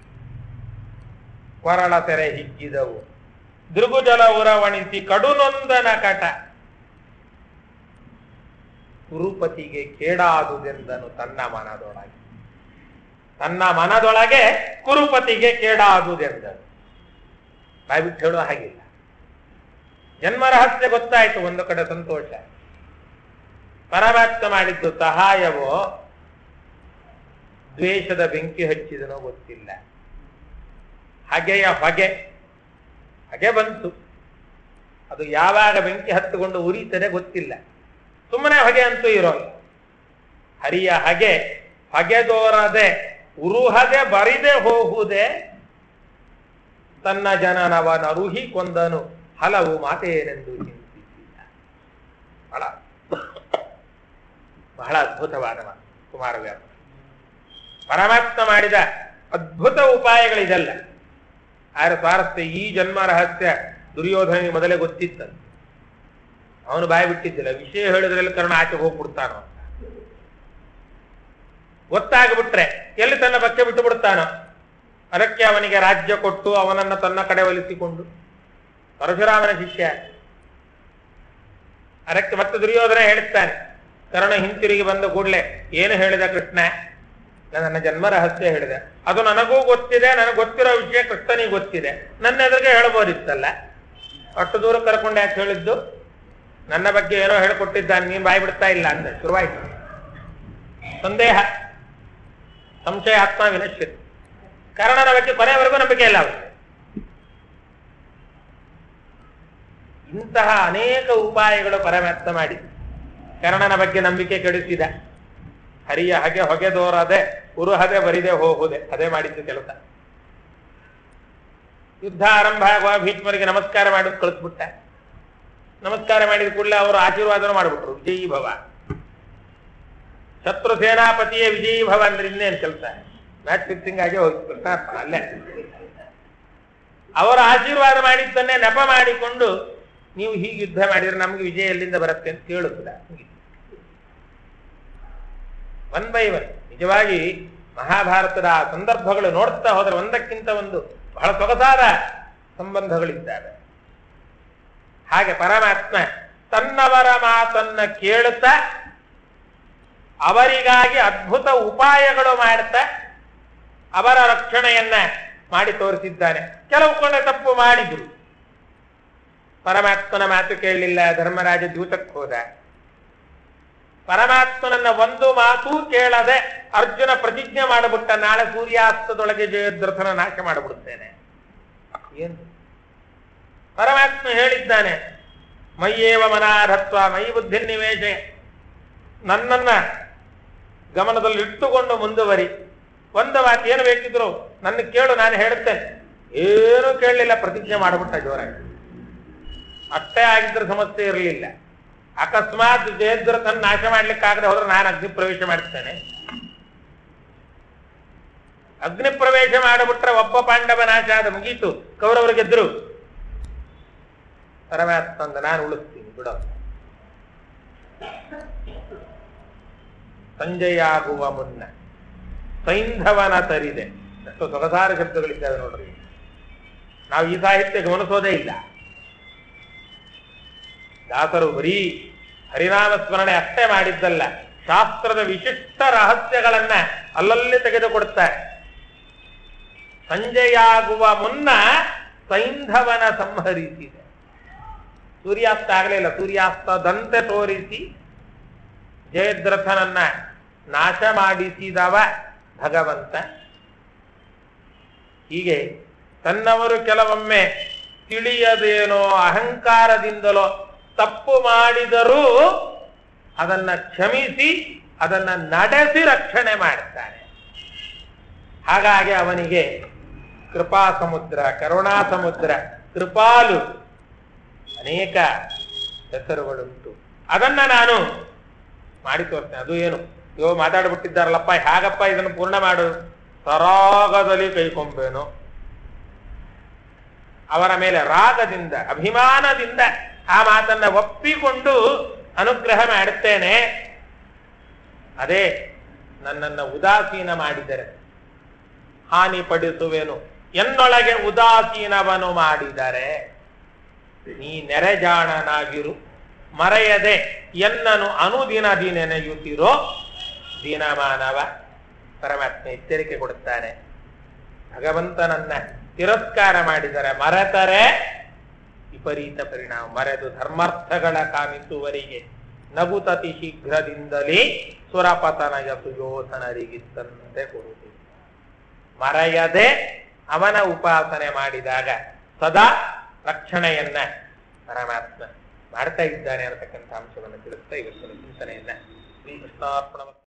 ಕೊರಳ ತೆರೆ ಹಿಗ್ಗಿದವು ದೃಗುಜಲ ಉರವಣಿಸಿ ಕಡುನೊಂದನ ಕಟ ಕುರುಪತಿಗೆ ಕೇಡಾದುದೆಂದನು ತನ್ನ ಮನದೊಳಗೆ ತನ್ನ ಮನದೊಳಗೆ ಕುರುಪತಿಗೆ ಕೇಡಾದುದೆಂದನು ಬಾಯ್ಬಿಟ್ಟು ಹೇಳುವ ಹಾಗಿಲ್ಲ ಜನ್ಮ ರಹಸ್ಯ ಗೊತ್ತಾಯ್ತು ಒಂದು ಕಡೆ ಸಂತೋಷ ಪರಮಾತ್ಮ ಮಾಡಿದ್ದು ಸಹಾಯವೋ ದ್ವೇಷದ ಬೆಂಕಿ ಹಚ್ಚಿದನೋ ಗೊತ್ತಿಲ್ಲ ಹಗೆಯ ಹೊಗೆ ಹಗೆ ಬಂತು ಅದು ಯಾವಾಗ ಬೆಂಕಿ ಹತ್ತುಕೊಂಡು ಉರಿತದೆ ಗೊತ್ತಿಲ್ಲ ಸುಮ್ಮನೆ ಹೊಗೆ ಅಂತೂ ಇರೋಲ್ಲ ಹರಿಯ ಹಗೆ ಹಗೆದೋರದೆ ಉರುಹದೆ ಬರಿದೆ ಹೋಗುವುದೇ ತನ್ನ ಜನನವ ನರುಹಿ ಕೊಂದನು ಹಲವು ಮಾತೇನೆಂದು ಚಿಂತಿಸಿದ ಬಹಳ ಬಹಳ ಅದ್ಭುತವಾದ ಮಾತು ಕುಮಾರವ್ಯಾಸ ಪರಮಾತ್ಮ ಮಾಡಿದ ಅದ್ಭುತ ಉಪಾಯಗಳಿದೆಲ್ಲ ಆರ ಸ್ವಾರಸ್ಯ ಈ ಜನ್ಮ ರಹಸ್ಯ ದುರ್ಯೋಧನಿಗೆ ಮೊದಲೇ ಗೊತ್ತಿತ್ತಂತೆ ಅವನು ಬಾಯಿ ಬಿಟ್ಟಿದ್ದಿಲ್ಲ ವಿಷಯ ಹೇಳಿದ್ರಲ್ಲಿ ಕರ್ಣ ಆಚೆ ಹೋಗ್ಬಿಡ್ತಾನೋ ಅಂತ ಗೊತ್ತಾಗ್ಬಿಟ್ರೆ ಎಲ್ಲಿ ತನ್ನ ಬಗ್ಗೆ ಬಿಟ್ಟು ಬಿಡ್ತಾನೋ ಅದಕ್ಕೆ ಅವನಿಗೆ ರಾಜ್ಯ ಕೊಟ್ಟು ಅವನನ್ನ ತನ್ನ ಕಡೆ ಒಲಿಸಿಕೊಂಡು ಪರಶುರಾಮನ ಶಿಷ್ಯ ಅದಕ್ಕೆ ಮತ್ತೆ ದುರ್ಯೋಧನ ಹೇಳುತ್ತಾನೆ ಕರ್ಣ ಹಿಂತಿರುಗಿ ಬಂದ ಕೂಡಲೇ ಏನು ಹೇಳಿದ ಕೃಷ್ಣ ನನ್ನ ಜನ್ಮ ರಹಸ್ಯ ಹೇಳಿದೆ ಅದು ನನಗೂ ಗೊತ್ತಿದೆ ನನಗೆ ಗೊತ್ತಿರೋ ವಿಷಯ ಕೃಷ್ಣನಿಗೆ ಗೊತ್ತಿದೆ ನನ್ನ ಎದುರಿಗೆ ಹೇಳ್ಬೋದಿತ್ತಲ್ಲ ಅಷ್ಟು ದೂರ ಕರ್ಕೊಂಡು ಯಾಕೆ ಹೇಳಿದ್ದು ನನ್ನ ಬಗ್ಗೆ ಏನೋ ಹೇಳಿಕೊಟ್ಟಿದ್ದಾನೆ ನೀನು ಬಾಯಿ ಬಿಡ್ತಾ ಇಲ್ಲ ಅಂದ ಶುರುವಾಯ್ತು ಸಂದೇಹ ಸಂಶಯ ಆತ್ಮ ವಿನಶ್ಯತೆ ಕರ್ಣನ ಬಗ್ಗೆ ಕೊನೆಯವರೆಗೂ ನಂಬಿಕೆ ಇಲ್ಲ ಅವರಿಗೆ ಇಂತಹ ಅನೇಕ ಉಪಾಯಗಳು ಪರಮಾತ್ಮ ಮಾಡಿ ಕರ್ಣನ ಬಗ್ಗೆ ನಂಬಿಕೆ ಕೆಡಿಸಿದ ಹರಿಯ ಹಗೆ ಹೊಗೆದೋರದೆ ಉರುಹದೆ ಬರಿದೆ ಹೋಗುದೆ ಅದೇ ಮಾಡಿದ್ದು ಕೆಲಸ ಯುದ್ಧ ಆರಂಭ ಆಗುವ ಭೀಷ್ಮರಿಗೆ ನಮಸ್ಕಾರ ಮಾಡಿ ಕಳಿಸ್ಬಿಟ್ಟ ನಮಸ್ಕಾರ ಮಾಡಿದ ಕೂಡಲೇ ಅವರು ಆಶೀರ್ವಾದನ ಮಾಡಿಬಿಟ್ರು ವಿಜಯೀ ಭವ ಶತ್ರು ಸೇನಾಪತಿಯೇ ವಿಜಯೀ ಭವ ಅಂದ್ರೆ ಇನ್ನೇನು ಕೆಲಸ ಮ್ಯಾಚ್ ಫಿಕ್ಸಿಂಗ್ ಆಗಿ ಹೋಗಿ ಕೃಷ್ಣಾರ್ಪಣ ಅಲ್ಲೇ ಅವರ ಆಶೀರ್ವಾದ ಮಾಡಿದ್ದನ್ನೇ ನೆಪ ಮಾಡಿಕೊಂಡು ನೀವು ಹೀಗೆ ಯುದ್ಧ ಮಾಡಿದ್ರೆ ನಮ್ಗೆ ವಿಜಯ ಎಲ್ಲಿಂದ ಬರುತ್ತೆ ಅಂತ ಕೇಳುತ್ತಿಲ್ಲ ಒನ್ ಬೈ ಒನ್ ನಿಜವಾಗಿ ಮಹಾಭಾರತದ ಆ ಸಂದರ್ಭಗಳು ನೋಡ್ತಾ ಹೋದ್ರೆ ಒಂದಕ್ಕಿಂತ ಒಂದು ಬಹಳ ಸೊಗಸಾದ ಸಂಬಂಧಗಳಿದ್ದಾವೆ ಹಾಗೆ ಪರಮಾತ್ಮ ತನ್ನವರ ಮಾತನ್ನ ಕೇಳುತ್ತಾ ಅವರಿಗಾಗಿ ಅದ್ಭುತ ಉಪಾಯಗಳು ಮಾಡ್ತಾ ಅವರ ರಕ್ಷಣೆಯನ್ನ ಮಾಡಿ ತೋರಿಸಿದ್ದಾನೆ ಕೆಲವು ಕೊಂಡ ತಪ್ಪು ಮಾಡಿದ್ರು ಪರಮಾತ್ಮನ ಮಾತು ಕೇಳಲಿಲ್ಲ ಧರ್ಮರಾಜ ದೂತಕ್ಕೆ ಹೋದ ಪರಮಾತ್ಮನನ್ನ ಒಂದು ಮಾತೂ ಕೇಳದೆ ಅರ್ಜುನ ಪ್ರತಿಜ್ಞೆ ಮಾಡಿಬಿಟ್ಟ ನಾಳೆ ಸೂರ್ಯಾಸ್ತದೊಳಗೆ ಜಯದ್ರಥನ ನಾಶ ಮಾಡಿಬಿಡುತ್ತೇನೆ ಏನು ಪರಮಾತ್ಮ ಹೇಳಿದ್ದಾನೆ ಮೈಯೇವ ಮನಾರತ್ವ ಮೈ ಬುದ್ಧಿ ನಿವೇಶ ನನ್ನನ್ನ ಗಮನದಲ್ಲಿ ಇಟ್ಟುಕೊಂಡು ಮುಂದುವರಿ ಒಂದು ಮಾತು ಏನು ಬೇಕಿದ್ರು ನನ್ನ ಕೇಳು ನಾನು ಹೇಳುತ್ತೇನೆ ಏನೂ ಕೇಳಲಿಲ್ಲ ಪ್ರತಿಜ್ಞೆ ಮಾಡಿಬಿಟ್ಟ ಜೋರಾಗಿ ಅಷ್ಟೇ ಆಗಿದ್ರೆ ಸಮಸ್ಯೆ ಇರಲಿಲ್ಲ ಅಕಸ್ಮಾತ್ ಜಯದ್ರಥನ್ ನಾಶ ಮಾಡ್ಲಿಕ್ಕಾಗದೆ ಹೋದ್ರೆ ನಾನು ಅಗ್ನಿ ಪ್ರವೇಶ ಮಾಡ್ತೇನೆ ಅಗ್ನಿ ಪ್ರವೇಶ ಮಾಡಿಬಿಟ್ರೆ ಒಬ್ಬ ಪಾಂಡವ ನಾಶ ಆದ ಮುಗೀತು ಕೌರವರು ಗೆದ್ರು ಪರಮಾತ್ಮ ಅಂದ ನಾನು ಉಳಿಸ್ತೀನಿ ಬಿಡೋ ಸಂಜೆಯಾಗುವ ಮುನ್ನ ಸೈಂಧವನ ತರಿದೆ ಎಷ್ಟು ಸೊಗಸಾರ ಶಬ್ದಗಳಿದ್ದಾವೆ ನೋಡ್ರಿ ನಾವು ಈ ಸಾಹಿತ್ಯ ಗಮನಿಸೋದೇ ಇಲ್ಲ ದಾಸರು ಬರೀ ಹರಿನಾಮ ಸ್ಮರಣೆ ಅಷ್ಟೇ ಮಾಡಿದ್ದಲ್ಲ ಶಾಸ್ತ್ರದ ವಿಶಿಷ್ಟ ರಹಸ್ಯಗಳನ್ನ ಅಲ್ಲಲ್ಲಿ ತೆಗೆದುಕೊಡುತ್ತಾರೆ ಸಂಜೆಯಾಗುವ ಮುನ್ನ ಸೈಂಧವನ ಸಂಹರಿಸಿದೆ ಸೂರ್ಯಾಸ್ತ ಆಗಲಿಲ್ಲ ಸೂರ್ಯಾಸ್ತದಂತೆ ತೋರಿಸಿ ಜಯದ್ರಥನನ್ನ ನಾಶ ಮಾಡಿಸಿದವ ಭಗವಂತ ಹೀಗೆ ತನ್ನವರು ಕೆಲವೊಮ್ಮೆ ತಿಳಿಯದೇನೋ ಅಹಂಕಾರದಿಂದಲೋ ತಪ್ಪು ಮಾಡಿದರೂ ಅದನ್ನ ಕ್ಷಮಿಸಿ ಅದನ್ನ ನಡೆಸಿ ರಕ್ಷಣೆ ಮಾಡ್ತಾನೆ ಹಾಗಾಗಿ ಅವನಿಗೆ ಕೃಪಾ ಸಮುದ್ರ ಕರುಣಾ ಸಮುದ್ರ ಕೃಪಾಲು ಅನೇಕ ಹೆಸರುಗಳುಂಟು ಅದನ್ನ ನಾನು ಮಾಡಿ ತೋರ್ತೇನೆ ಅದು ಏನು ಯೋ ಮಾತಾಡ್ಬಿಟ್ಟಿದ್ದಾರಲ್ಲಪ್ಪ ಹೇಗಪ್ಪ ಇದನ್ನು ಪೂರ್ಣ ಮಾಡು ಸರಾಗದಲ್ಲಿ ಕೈಕೊಂಬೇನು ಅವರ ಮೇಲೆ ರಾಗದಿಂದ ಅಭಿಮಾನದಿಂದ ಆ ಮಾತನ್ನ ಒಪ್ಪಿಕೊಂಡು ಅನುಗ್ರಹ ಮಾಡುತ್ತೇನೆ ಅದೇ ನನ್ನನ್ನ ಉದಾಸೀನ ಮಾಡಿದರೆ ಹಾನಿ ಪಡಿಸುವೆನು ಎನ್ನೊಳಗೆ ಉದಾಸೀನವನು ಮಾಡಿದರೆ ನೀ ನೆರೆಜಾಣನಾಗಿರು ಮರೆಯದೆ ಎನ್ನನು ಅನುದಿನದಿ ನೆನೆಯುತ್ತಿರೋ ದೀನಮಾನವ ಪರಮಾತ್ಮ ಎಚ್ಚರಿಕೆ ಕೊಡುತ್ತಾನೆ ಭಗವಂತನನ್ನ ತಿರಸ್ಕಾರ ಮಾಡಿದರೆ ಮರೆತರೆ ವಿಪರೀತ ಪರಿಣಾಮ ಮರೆದು ಧರ್ಮಾರ್ಥಗಳ ಕಾಮಿಸುವರಿಗೆ ನಗುತತಿ ಶೀಘ್ರದಿಂದಲೇ ಸುರಪತನಯ ಸುಯೋಧನರಿಗಿದ್ದಂತೆ ಕೊಡುವುದು ಮರೆಯದೆ ಅವನ ಉಪಾಸನೆ ಮಾಡಿದಾಗ ಸದಾ ರಕ್ಷಣೆಯನ್ನ ಪರಮಾತ್ಮ ಮಾಡ್ತಾ ಇದ್ದಾನೆ ಅನ್ನತಕ್ಕಂಥ ಅಂಶವನ್ನು ತಿಳಿಸ್ತಾ ಇವತ್ತಿನ ಚಿಂತನೆಯನ್ನ ಶ್ರೀಕೃಷ್ಣಾರ್ಪಣ